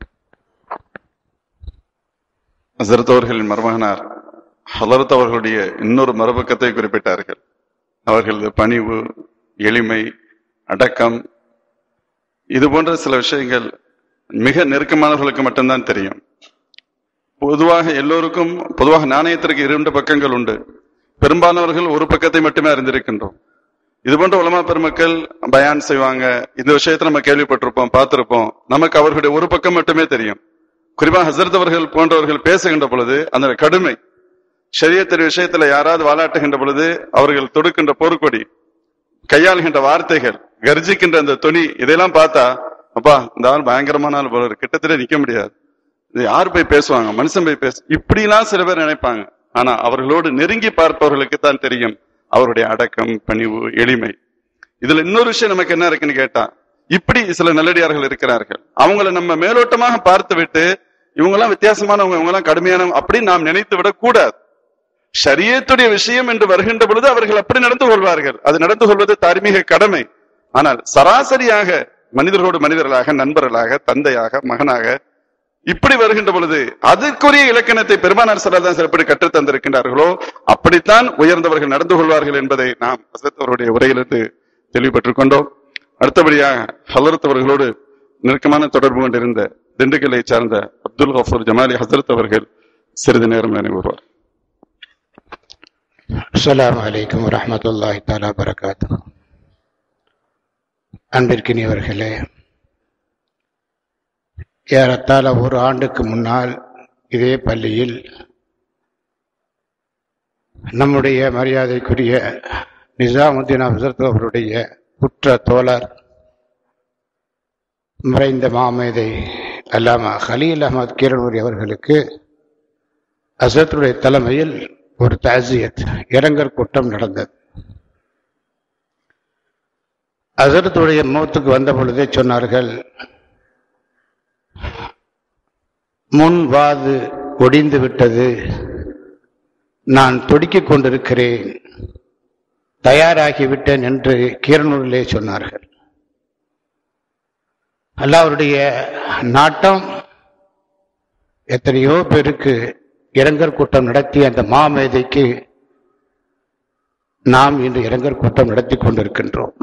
ஹசரத் அவர்களின் மருமகனார் ஹலரத் அவர்களுடைய இன்னொரு மறுபக்கத்தை குறிப்பிட்டார்கள் அவர்களது பணிவு எளிமை அடக்கம் இது போன்ற சில விஷயங்கள் மிக நெருக்கமானவர்களுக்கு மட்டும்தான் தெரியும் பொதுவாக எல்லோருக்கும் பொதுவாக நாணயத்திற்கு இரண்டு பக்கங்கள் உண்டு பெரும்பாலானவர்கள் ஒரு பக்கத்தை மட்டுமே அறிந்திருக்கின்றோம் இது போன்ற உலமா பெருமக்கள் பயான் செய்வாங்க இந்த விஷயத்தை நம்ம கேள்விப்பட்டிருப்போம் பார்த்திருப்போம் நமக்கு அவர்களுடைய ஒரு பக்கம் மட்டுமே தெரியும் குறிப்பா ஹசரத் அவர்கள் போன்றவர்கள் பேசுகின்ற பொழுது அந்த கடுமை ஷரியத்தின் விஷயத்துல யாராவது வாலாட்டுகின்ற பொழுது அவர்கள் தொடுக்கின்ற போர்க்கொடி கையாளுகின்ற வார்த்தைகள் கர்ஜிக்கின்ற அந்த துணி இதெல்லாம் பார்த்தா அப்பா இந்த ஆள் பயங்கரமான ஆள் போல இருக்கு. கிட்டத்தட்ட நிக்க முடியாது இது யார் போய் பேசுவாங்க மனுஷன் போய் பேசு இப்படிலாம் சில பேர் நினைப்பாங்க ஆனா அவர்களோடு நெருங்கி பார்ப்பவர்களுக்கு தான் தெரியும் அவருடைய அடக்கம் பணிவு எளிமை இதுல இன்னொரு விஷயம் நமக்கு என்ன இருக்குன்னு கேட்டா இப்படி சில நல்லடியார்கள் இருக்கிறார்கள் அவங்கள நம்ம மேலோட்டமாக பார்த்து விட்டு இவங்க எல்லாம் வித்தியாசமானவங்க இவங்க எல்லாம் கடுமையானவங்க அப்படின்னு நாம் நினைத்து விடக் கூடாது ஷரியத்துடைய விஷயம் என்று வருகின்ற பொழுது அவர்கள் அப்படி நடந்து கொள்வார்கள் அது நடந்து கொள்வது தார்மீக கடமை ஆனால் சராசரியாக மனிதர்களோடு மனிதர்களாக நண்பர்களாக தந்தையாக மகனாக இப்படி வருகின்ற பொழுது அதற்குரிய இலக்கணத்தை பெருமானார் சலாதான் எப்படி கற்றுத் தந்திருக்கின்றார்களோ அப்படித்தான் உயர்ந்தவர்கள் நடந்து கொள்வார்கள் என்பதை நாம் ஹசரத் அவருடைய உரையிலிருந்து தெளிவுபட்டுக் கொண்டோம் அடுத்தபடியாக ஹலரத் அவர்களோடு நெருக்கமான தொடர்பு கொண்டிருந்த திண்டுக்கல்லை சார்ந்த அப்துல் கஃபூர் ஜமாலி ஹசரத் அவர்கள் சிறிது நேரம் நினைவுவார் அஸ்ஸலாமு அலைக்கும் வரஹ்மத்துல்லாஹி தஆலா பரகாத்து அன்பிற்கினியவர்களே ஏறத்தாழ ஒரு ஆண்டுக்கு முன்னால் இதே பள்ளியில் நம்முடைய மரியாதைக்குரிய நிசாமுத்தீன் ஹசரத் அவருடைய குற்ற தோழர் மறைந்த மாமேதை அல்லாமா ஹலீல் அஹமத் கீரனூரி அவர்களுக்கு ஹசரத்துடைய தலைமையில் ஒரு தாசியத் இரங்கற் கூட்டம் நடந்தது ஹசரத்துடைய மூத்துக்கு வந்த பொழுதே சொன்னார்கள் முன் வாது ஒடிந்து விட்டது நான் துடிக்கிக் கொண்டிருக்கிறேன் தயாராகிவிட்டேன் என்று கீரனூரிலே சொன்னார்கள் அல்லாவுடைய நாட்டம் எத்தனையோ பேருக்கு இரங்கற் கூட்டம் நடத்தி அந்த மாமேதைக்கு நாம் இன்று இரங்கற் கூட்டம் நடத்தி கொண்டிருக்கின்றோம்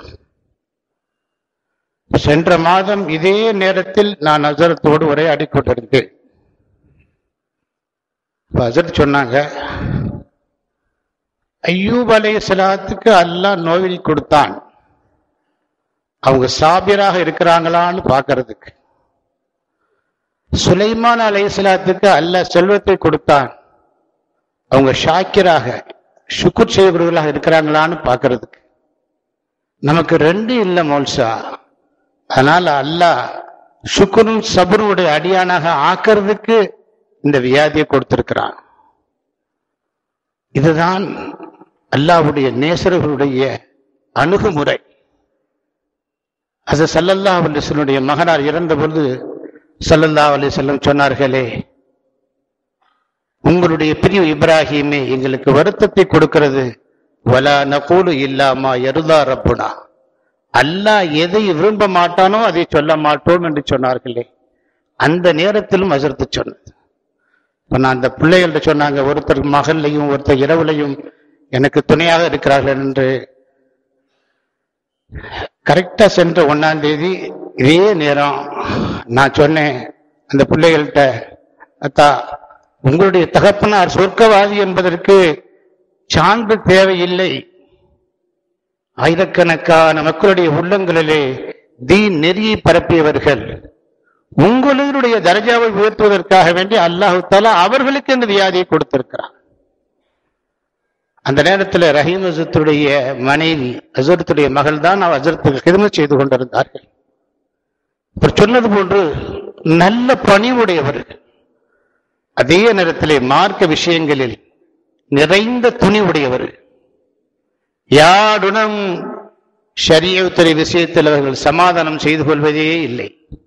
சென்ற மாதம் இதே நேரத்தில் நான் அசரத்தோடு உரையாடி கொண்டிருந்தேன் அசரத் சொன்னாங்க ஐயூப் அலை சலாத்துக்கு அல்லாஹ் நோயில் கொடுத்தான் அவங்க சாபியராக இருக்கிறாங்களான்னு பார்க்கறதுக்கு சுலைமான் அலை சலாத்துக்கு அல்லாஹ் செல்வத்தை கொடுத்தான் அவங்க ஷாக்கிராக சுக்குர் செய்யக்கூடியவர்களாக இருக்கிறாங்களான்னு பார்க்கறதுக்கு நமக்கு ரெண்டு இல்லை மோல்சா அதனால அல்லாஹ் சுக்குரும் சபருடைய அடியானாக ஆக்கிறதுக்கு இந்த வியாதியை கொடுத்திருக்கிறான் இதுதான் அல்லாஹ்வுடைய நேசர்களுடைய அணுகுமுறை அது சல்லல்லா அலிசனுடைய மகனார் இறந்த பொழுது சல்லல்லா அலிசல்லம் சொன்னார்களே உங்களுடைய பிரிவு இப்ராஹிமே எங்களுக்கு வருத்தத்தை கொடுக்கிறது வலா நகூலு இல்லாமா எருதா ரப்புனா அல்லாஹ் எதை விரும்ப மாட்டானோ அதை சொல்ல மாட்டோம் என்று சொன்னார்களே அந்த நேரத்திலும் அசர்த்து சொன்னது இப்ப நான் அந்த பிள்ளைகள்ட்ட சொன்னாங்க ஒருத்தர் மகள்லையும் ஒருத்தர் இரவுலையும் எனக்கு துணையாக இருக்கிறார்கள் என்று கரெக்டா சென்ற ஒன்னாம் தேதி இதே நேரம் நான் சொன்னேன் அந்த பிள்ளைகள்கிட்ட அத்தா உங்களுடைய தகப்பனார் சொர்க்கவாதி என்பதற்கு சான்று தேவையில்லை ஆயிரக்கணக்கான மக்களுடைய உள்ளங்களிலே தீன் நெறியை பரப்பியவர்கள் உங்களுடைய தர்ஜாவை உயர்த்துவதற்காக வேண்டி அல்லாஹு தாலா அவர்களுக்கு இந்த வியாதியை கொடுத்திருக்கிறார் அந்த நேரத்தில் ரஹீம் அசத்துடைய மனைவி அசரத்துடைய மகள் தான் அவர் அசரத்துக்கு கிரும செய்து கொண்டிருந்தார்கள் அவர் சொன்னது போன்று நல்ல பணிவுடையவர்கள் அதே நேரத்திலே மார்க்க விஷயங்களில் நிறைந்த துணி உடையவர் யாருடன் ஷரியத்துறை விஷயத்தில் அவர்கள் சமாதானம் செய்து கொள்வதே இல்லை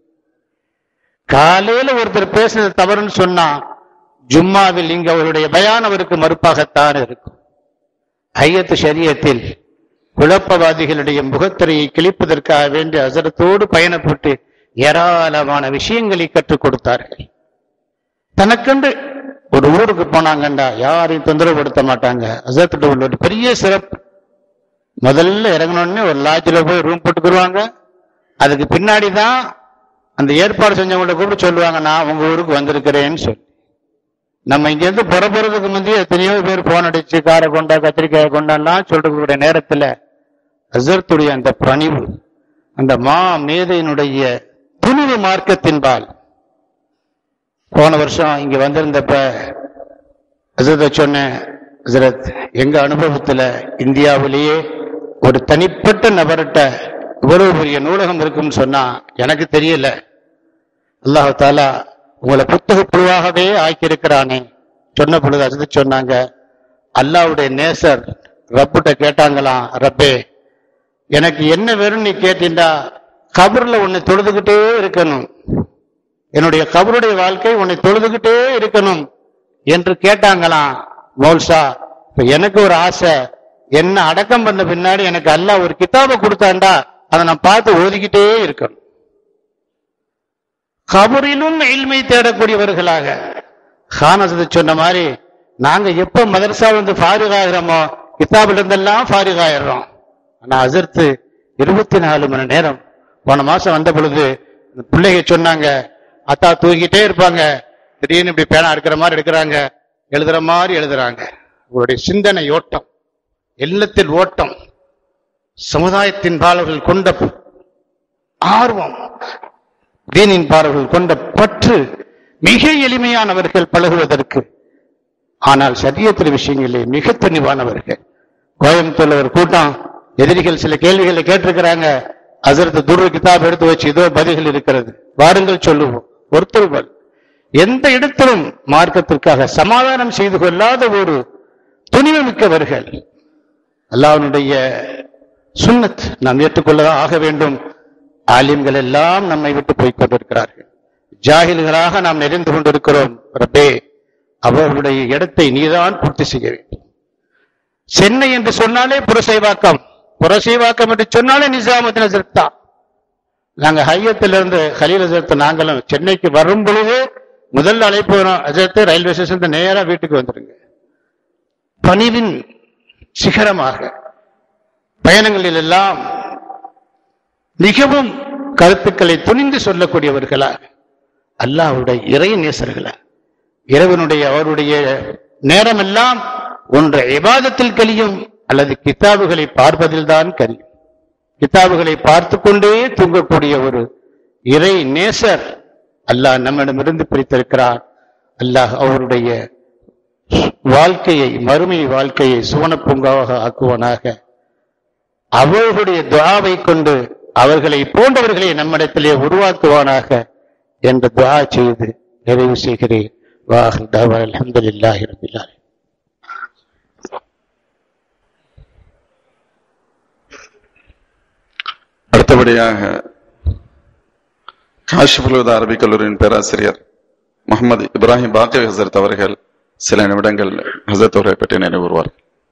காலையில ஒருத்தர் பேசுனது தவறுன்னு சொன்னா ஜும்மாவில் இங்க அவருடைய பயான் அவருக்கு மறுப்பாகத்தான் இருக்கும் ஐயத்து ஷரியத்தில் குழப்பவாதிகளுடைய முகத்திரையை கிழிப்பதற்காக வேண்டி அசரத்தோடு பயணப்பட்டு ஏராளமான விஷயங்களை கற்றுக் கொடுத்தார்கள் தனக்கென்று ஒரு ஊருக்கு போனாங்கண்டா யாரையும் தொந்தரவுபடுத்த மாட்டாங்க அசரத்துட்டு உள்ள ஒரு பெரிய சிறப்பு முதல்ல இறங்கினோடனே ஒரு லாட்ஜில் போய் ரூம் போட்டுக்குருவாங்க அதுக்கு பின்னாடி தான் அந்த ஏற்பாடு செஞ்சவங்கள்ட்ட கூப்பிட்டு சொல்லுவாங்க நான் உங்க ஊருக்கு வந்திருக்கிறேன்னு சொல்லி நம்ம இங்க இருந்து புறப்படுறதுக்கு முந்தைய எத்தனையோ பேர் போன் அடிச்சு காரை கொண்டா கத்திரிக்காயை கொண்டாலாம் சொல்றதுடைய நேரத்துல அசர்த்துடைய அந்த பணிவு அந்த மா மேதையினுடைய துணிவு மார்க்கத்தின்பால் போன வருஷம் இங்க வந்திருந்தப்ப அசரத்தை சொன்னேன் ஹசரத் எங்க அனுபவத்துல இந்தியாவிலேயே ஒரு தனிப்பட்ட நபர்கிட்ட இவ்வளவு பெரிய நூலகம் இருக்குன்னு சொன்னா எனக்கு தெரியல அல்லாஹு தாலா உங்களை புத்தக புழுவாகவே ஆக்கியிருக்கிறானே சொன்ன பொழுது அது சொன்னாங்க அல்லாவுடைய நேசர் ரப்புட்ட கேட்டாங்களாம் ரப்பே எனக்கு என்ன வேணும் நீ கேட்டீண்டா கபர்ல உன்னை தொழுதுகிட்டே இருக்கணும் என்னுடைய கபருடைய வாழ்க்கை உன்னை தொழுதுகிட்டே இருக்கணும் என்று கேட்டாங்களாம் மௌல்சா இப்ப எனக்கு ஒரு ஆசை என்ன அடக்கம் பண்ண பின்னாடி எனக்கு அல்லாஹ் ஒரு கிதாபை கொடுத்தாண்டா அதை நான் பார்த்து ஓதிக்கிட்டே இருக்கணும் கபரிலும் இல்மை தேடக்கூடியவர்களாக ஹானசது சொன்ன மாதிரி நாங்க எப்ப மதரசா வந்து ஃபாரிக் ஆகிறோமோ கிதாபில் இருந்தெல்லாம் ஃபாரிக் ஆயிடுறோம் ஆனா அசர்த்து இருபத்தி நாலு மணி நேரம் போன மாசம் வந்த பொழுது இந்த பிள்ளைங்க சொன்னாங்க அத்தா தூங்கிட்டே இருப்பாங்க திடீர்னு இப்படி பேனா இருக்கிற மாதிரி எடுக்கிறாங்க எழுதுற மாதிரி எழுதுறாங்க உங்களுடைய சிந்தனை ஓட்டம் எண்ணத்தில் ஓட்டம் சமுதாயத்தின் பாலர்கள் கொண்ட ஆர்வம் தீனின் பாலர்கள் கொண்ட பற்று மிக எளிமையானவர்கள் பழகுவதற்கு ஆனால் சரியத்திர விஷயங்களிலே மிக துணிவானவர்கள் கோயம்புத்தூர்ல ஒரு கூட்டம் எதிரிகள் சில கேள்விகளை கேட்டிருக்கிறாங்க அசரத்து துரு கிதாப் எடுத்து வச்சு இதோ பதில்கள் இருக்கிறது வாருங்கள் சொல்லுவோம் ஒருத்தருவல் எந்த இடத்திலும் மார்க்கத்திற்காக சமாதானம் செய்து கொள்ளாத ஒரு துணிவு மிக்கவர்கள் அல்லாஹ்வுடைய சுன்னத் நாம் ஏற்றுக்கொள்ளதான் ஆக வேண்டும் ஆலிம்கள் எல்லாம் நம்மை விட்டு போய்க் கொண்டிருக்கிறார்கள் ஜாகில்களாக நாம் நெறிந்து கொண்டிருக்கிறோம் ரப்பே அவர்களுடைய இடத்தை நீதான் பூர்த்தி செய்ய வேண்டும் சென்னை என்று சொன்னாலே புரசைவாக்கம் புரசைவாக்கம் என்று சொன்னாலே நிசாமுத்தின் ஹசரத் தான் நாங்க ஹையத்திலிருந்து ஹலீல் ஹசரத் நாங்களும் சென்னைக்கு வரும் பொழுது முதல் அழைப்பு வரும் ஹசரத் ரயில்வே ஸ்டேஷன் நேரா வீட்டுக்கு வந்துருங்க பணிவின் சிகரமாக பயணங்களில் எல்லாம் மிகவும் கருத்துக்களை துணிந்து சொல்லக்கூடியவர்களாக அல்லாஹ்வுடைய இறை நேசர்களா இறைவனுடைய அவருடைய நேரமெல்லாம் ஒன்று இபாதத்தில் கழியும் அல்லது கிதாபுகளை பார்ப்பதில்தான் கழியும் கிதாபுகளை பார்த்து கொண்டே தூங்கக்கூடிய ஒரு இறை நேசர் அல்லாஹ் நம்மிடமிருந்து பிரித்திருக்கிறார் அல்லாஹ் அவருடைய வாழ்க்கையை மறுமை வாழ்க்கையை சுவன பூங்காவாக ஆக்குவனாக அவர்களுடைய துஆவை கொண்டு அவர்களை போன்றவர்களை நம்மிடத்திலே உருவாக்குவானாக என்று துஆ செய்து நிறைவு செய்கிறேன் வாஹ் தாவா அல்ஹம்துலில்லாஹி ரப்பில் ஆலமீன் அடுத்தபடியாக காஷிபுலுத அரபிக் கல்லூரியின் பேராசிரியர் முகமது இப்ராஹிம் பாக்கவி ஹசரத் அவர்கள் சில நிமிடங்கள் ஹசரத் அவர்களை பற்றி நினைவுறுவார்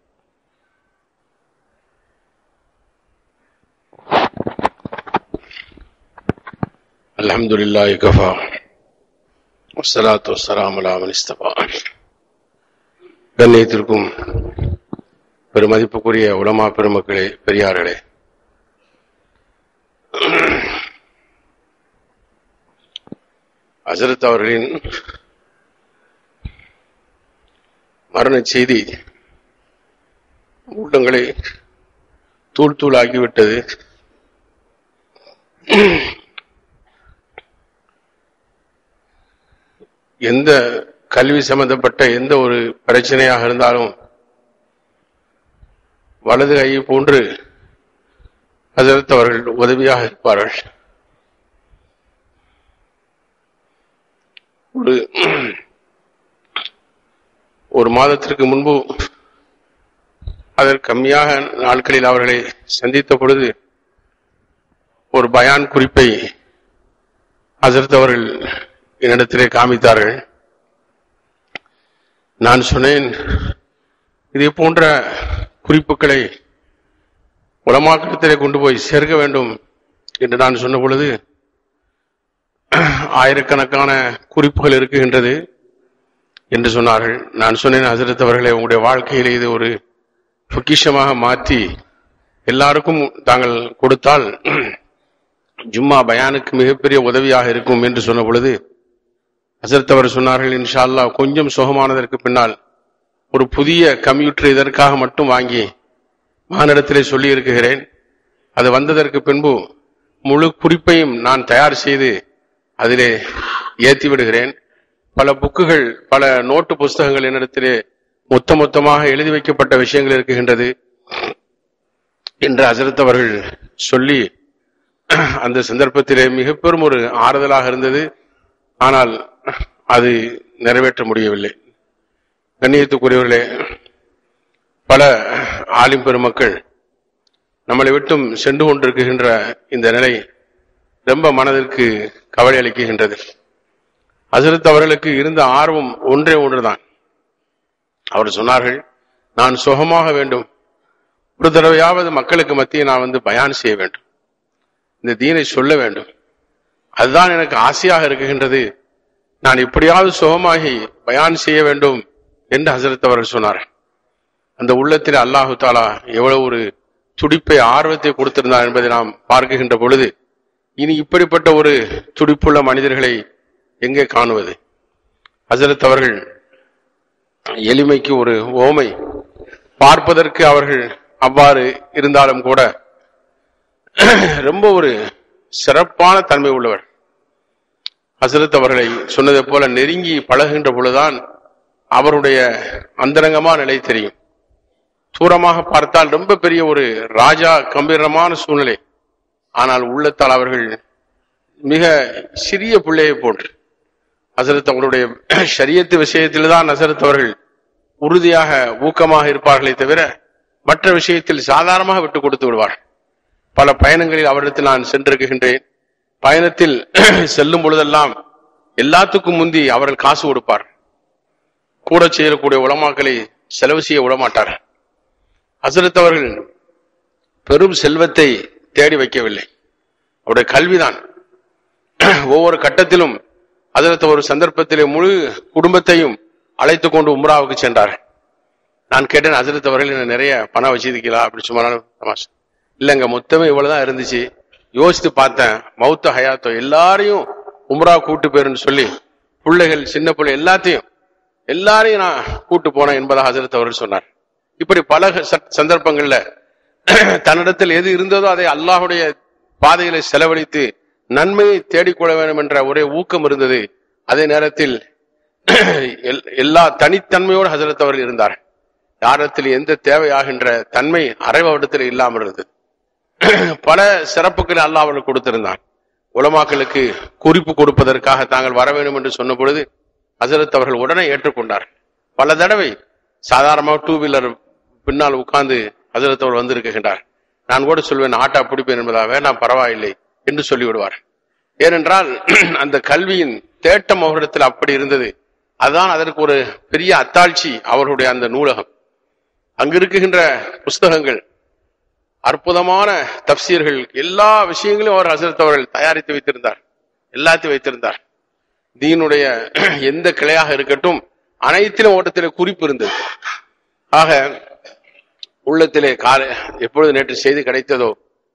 الحمد لله كفى والصلاة والسلام على من استفى கண்ணியத்திற்கும் பெருமதிப்புக்குரிய உலமா பெருமக்களே பெரியார்களே அசரத் அவர்களின் மரண செய்தி உள்ளங்களை தூள் தூளாகிவிட்டது எந்த கல்வி சம்பந்தப்பட்ட எந்த ஒரு பிரச்சனையாக இருந்தாலும் வலது கையை போன்று ஹசரத் அவர்கள் உதவியாக இருப்பார்கள் ஒரு ஒரு மாதத்திற்கு முன்பு அதற்கு கம்மியாக நாட்களில் அவர்களை சந்தித்த பொழுது ஒரு பயான் குறிப்பை ஹசரத் அவர்கள் என்னிடத்திலே காமித்தார்கள் நான் சொன்னேன் இதே போன்ற குறிப்புகளை உலமாக்கத்திலே கொண்டு போய் சேர்க்க வேண்டும் என்று நான் சொன்ன பொழுது ஆயிரக்கணக்கான குறிப்புகள் இருக்குகின்றது என்று சொன்னார்கள் நான் சொன்னேன் ஹசரத் அவர்களே உங்களுடைய வாழ்க்கையிலே இது ஒரு பொக்கிஷமாக மாற்றி எல்லாருக்கும் தாங்கள் கொடுத்தால் ஜும்மா பயானுக்கு மிகப்பெரிய உதவியாக இருக்கும் என்று சொன்ன பொழுது ஹசரத் அவர் சொன்னார்கள் இன்ஷா அல்லாஹ் கொஞ்சம் சுகமானதற்கு பின்னால் ஒரு புதிய கம்ப்யூட்டர் இதற்காக மட்டும் வாங்கி மானிடத்திலே சொல்லி இருக்குகிறேன் அது வந்ததற்கு பின்பு முழு குறிப்பையும் நான் தயார் செய்து அதிலே ஏற்றி விடுகிறேன் பல புக்குகள் பல நோட்டு புஸ்தகங்கள் என்னிடத்திலே மொத்த மொத்தமாக எழுதி வைக்கப்பட்ட விஷயங்கள் இருக்குகின்றது என்று ஹசரத் அவர்கள் சொல்லி அந்த சந்தர்ப்பத்திலே மிக பெரும் ஒரு ஆறுதலாக இருந்தது ஆனால் அது நிறைவேற்ற முடியவில்லை கண்ணியத்துக்குரியவர்களே பல ஆலிம் பெருமக்கள் நம்மளை விட்டும் சென்று கொண்டிருக்கின்ற இந்த நிலை ரொம்ப மனதிற்கு கவலை அளிக்குகின்றது ஹசரத் அவர்களுக்கு இருந்த ஆர்வம் ஒன்றே ஒன்றுதான் அவர் சொன்னார்கள் நான் சுகமாக வேண்டும் ஒரு தடவையாவது மக்களுக்கு மத்திய நான் வந்து பயான் செய்ய வேண்டும் இந்த தீனை சொல்ல வேண்டும் அதுதான் எனக்கு ஆசையாக இருக்குகின்றது நான் எப்படியாவது சுகமாகி பயான் செய்ய வேண்டும் என்று ஹசரத் அவர்கள் சொன்னார்கள் அந்த உள்ளத்தில் அல்லாஹு தாலா எவ்வளவு ஒரு துடிப்பை ஆர்வத்தை கொடுத்திருந்தார் என்பதை நாம் பார்க்குகின்ற பொழுது இனி இப்படிப்பட்ட ஒரு துடிப்புள்ள மனிதர்களை எங்கே காணுவது ஹசரத் அவர்கள் எளிமைக்கு ஒரு ஓமை பார்ப்பதற்கு அவர்கள் அவ்வாறு இருந்தாலும் கூட ரொம்ப ஒரு சிறப்பான தன்மை உள்ளவர் ஹசரத் அவர்களை சொன்னதை போல நெருங்கி பழகுகின்ற பொழுதுதான் அவருடைய அந்தரங்கமான நிலை தெரியும் தூரமாக பார்த்தால் ரொம்ப பெரிய ஒரு ராஜா கம்பீரமான சூழ்நிலை ஆனால் உள்ளத்தால் அவர்கள் மிக சிறிய பிள்ளையை போன்று ஹசரத் அவர்களுடைய ஷரியத்து விஷயத்தில் தான் ஹசரத் அவர்கள் உறுதியாக ஊக்கமாக இருப்பார்களே தவிர மற்ற விஷயத்தில் சாதாரணமாக விட்டு கொடுத்து விடுவார்கள் பல பயணங்களில் அவரிடத்தில் நான் சென்றிருக்கின்றேன் பயணத்தில் செல்லும் பொழுதெல்லாம் எல்லாத்துக்கும் முந்தி அவர்கள் காசு கொடுப்பார் கூட செய்யக்கூடிய உலமாக்களை செலவு செய்ய விடமாட்டார் ஹசரத் அவர்கள் பெரும் செல்வத்தை தேடி வைக்கவில்லை அவருடைய கல்விதான் ஒவ்வொரு கட்டத்திலும் ஹசரத் ஒரு சந்தர்ப்பத்திலே முழு குடும்பத்தையும் அழைத்து கொண்டு உம்ராவுக்கு சென்றார்கள் நான் கேட்டேன் ஹசரத் அவர்கள் என்ன நிறைய பணம் வச்சிருக்கீங்களா அப்படி சும்மா தமாஷ் இல்லைங்க மொத்தமே இவ்வளவுதான் இருந்துச்சு யோசித்து பார்த்தேன் மௌத்த ஹயாத்தோ எல்லாரையும் உம்ரா கூட்டு போயிருன்னு சொல்லி பிள்ளைகள் சின்ன பிள்ளை எல்லாத்தையும் எல்லாரையும் நான் கூட்டு போனேன் என்பதாக ஹசரத் அவர்கள் சொன்னார் இப்படி பல ச- சந்தர்ப்பங்கள்ல தன்னிடத்தில் எது இருந்ததோ அதை அல்லாஹுடைய பாதைகளை செலவழித்து நன்மையை தேடிக்கொள்ள வேண்டும் என்ற ஒரே ஊக்கம் இருந்தது அதே நேரத்தில் எல்- எல்லா தனித்தன்மையோடு ஹசரத் அவர்கள் இருந்தார் யாரிடத்தில் எந்த தேவையாகின்ற தன்மை அரைவடத்தில் இல்லாமல் இருந்தது பல சிறப்புகளை அல்லாஹ் அவர்கள் கொடுத்திருந்தான் உலமாக்களுக்கு குறிப்பு கொடுப்பதற்காக தாங்கள் வர வேண்டும் என்று சொன்ன பொழுது ஹசரத் அவர்கள் உடனே ஏற்றுக்கொண்டார் பல தடவை சாதாரணமாக டூ வீலர் பின்னால் உட்கார்ந்து ஹசரத் அவர்கள் வந்திருக்கின்றார் நான் கூட சொல்வேன் ஆட்டா பிடிப்பேன் என்பதாக வேண்டாம் பரவாயில்லை என்று சொல்லிவிடுவார் ஏனென்றால் அந்த கல்வியின் தேட்டம் அவரிடத்தில் அப்படி இருந்தது அதுதான் அதற்கு ஒரு பெரிய அத்தாட்சி அவர்களுடைய அந்த நூலகம் அங்கு இருக்குகின்ற புஸ்தகங்கள் அற்புதமான தப்சீர்கள் எல்லா விஷயங்களையும் அவர் ஹசரத் அவர்கள் தயாரித்து வைத்திருந்தார் எல்லாத்தையும் வைத்திருந்தார் தீனுடைய எந்த கிளையாக இருக்கட்டும் அனைத்திலும் ஓட்டத்திலே குறிப்பு இருந்தது ஆக உள்ளத்திலே காலை எப்பொழுது நேற்று செய்தி கிடைத்ததோ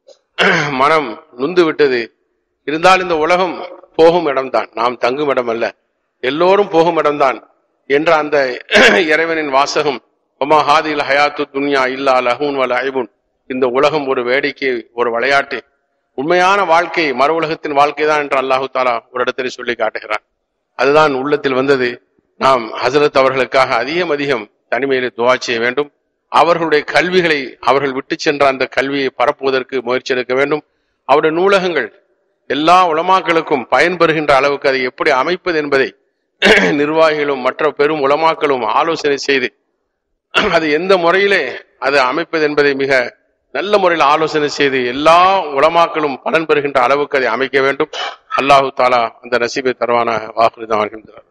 மனம் நுந்து விட்டது இருந்தால் இந்த உலகம் போகும் இடம்தான் நாம் தங்கும் இடம் அல்ல எல்லோரும் போகும் இடம்தான் என்ற அந்த இறைவனின் வாசகம் ஒமா ஹாதில் ஹயாத்து துன்யா இல்லா லஹூன் வல ஐபுன் இந்த உலகம் ஒரு வேடிக்கை ஒரு விளையாட்டு உண்மையான வாழ்க்கை மறு உலகத்தின் வாழ்க்கை தான் என்று அல்லாஹு தாலா ஒரு இடத்தில் சொல்லி காட்டுகிறான் அதுதான் உள்ளத்தில் வந்தது நாம் ஹசரத் அவர்களுக்காக அதிகம் அதிகம் தனிமையிலே துவா செய்ய வேண்டும் அவர்களுடைய கல்விகளை அவர்கள் விட்டு சென்ற அந்த கல்வியை பரப்புவதற்கு முயற்சி எடுக்க வேண்டும் அவருடைய நூலகங்கள் எல்லா உலமாக்களுக்கும் பயன்பெறுகின்ற அளவுக்கு அதை எப்படி அமைப்பது என்பதை நிர்வாகிகளும் மற்ற பெரும் உலமாக்களும் ஆலோசனை செய்து அது எந்த முறையிலே அதை அமைப்பது என்பதை மிக நல்ல முறையில் ஆலோசனை செய்து எல்லா உலமாக்களும் பலன் பெறுகின்ற அளவுக்கு அதை அமைக்க வேண்டும் அல்லாஹு தாலா அந்த நசீபை தருவான வாக்குறுதி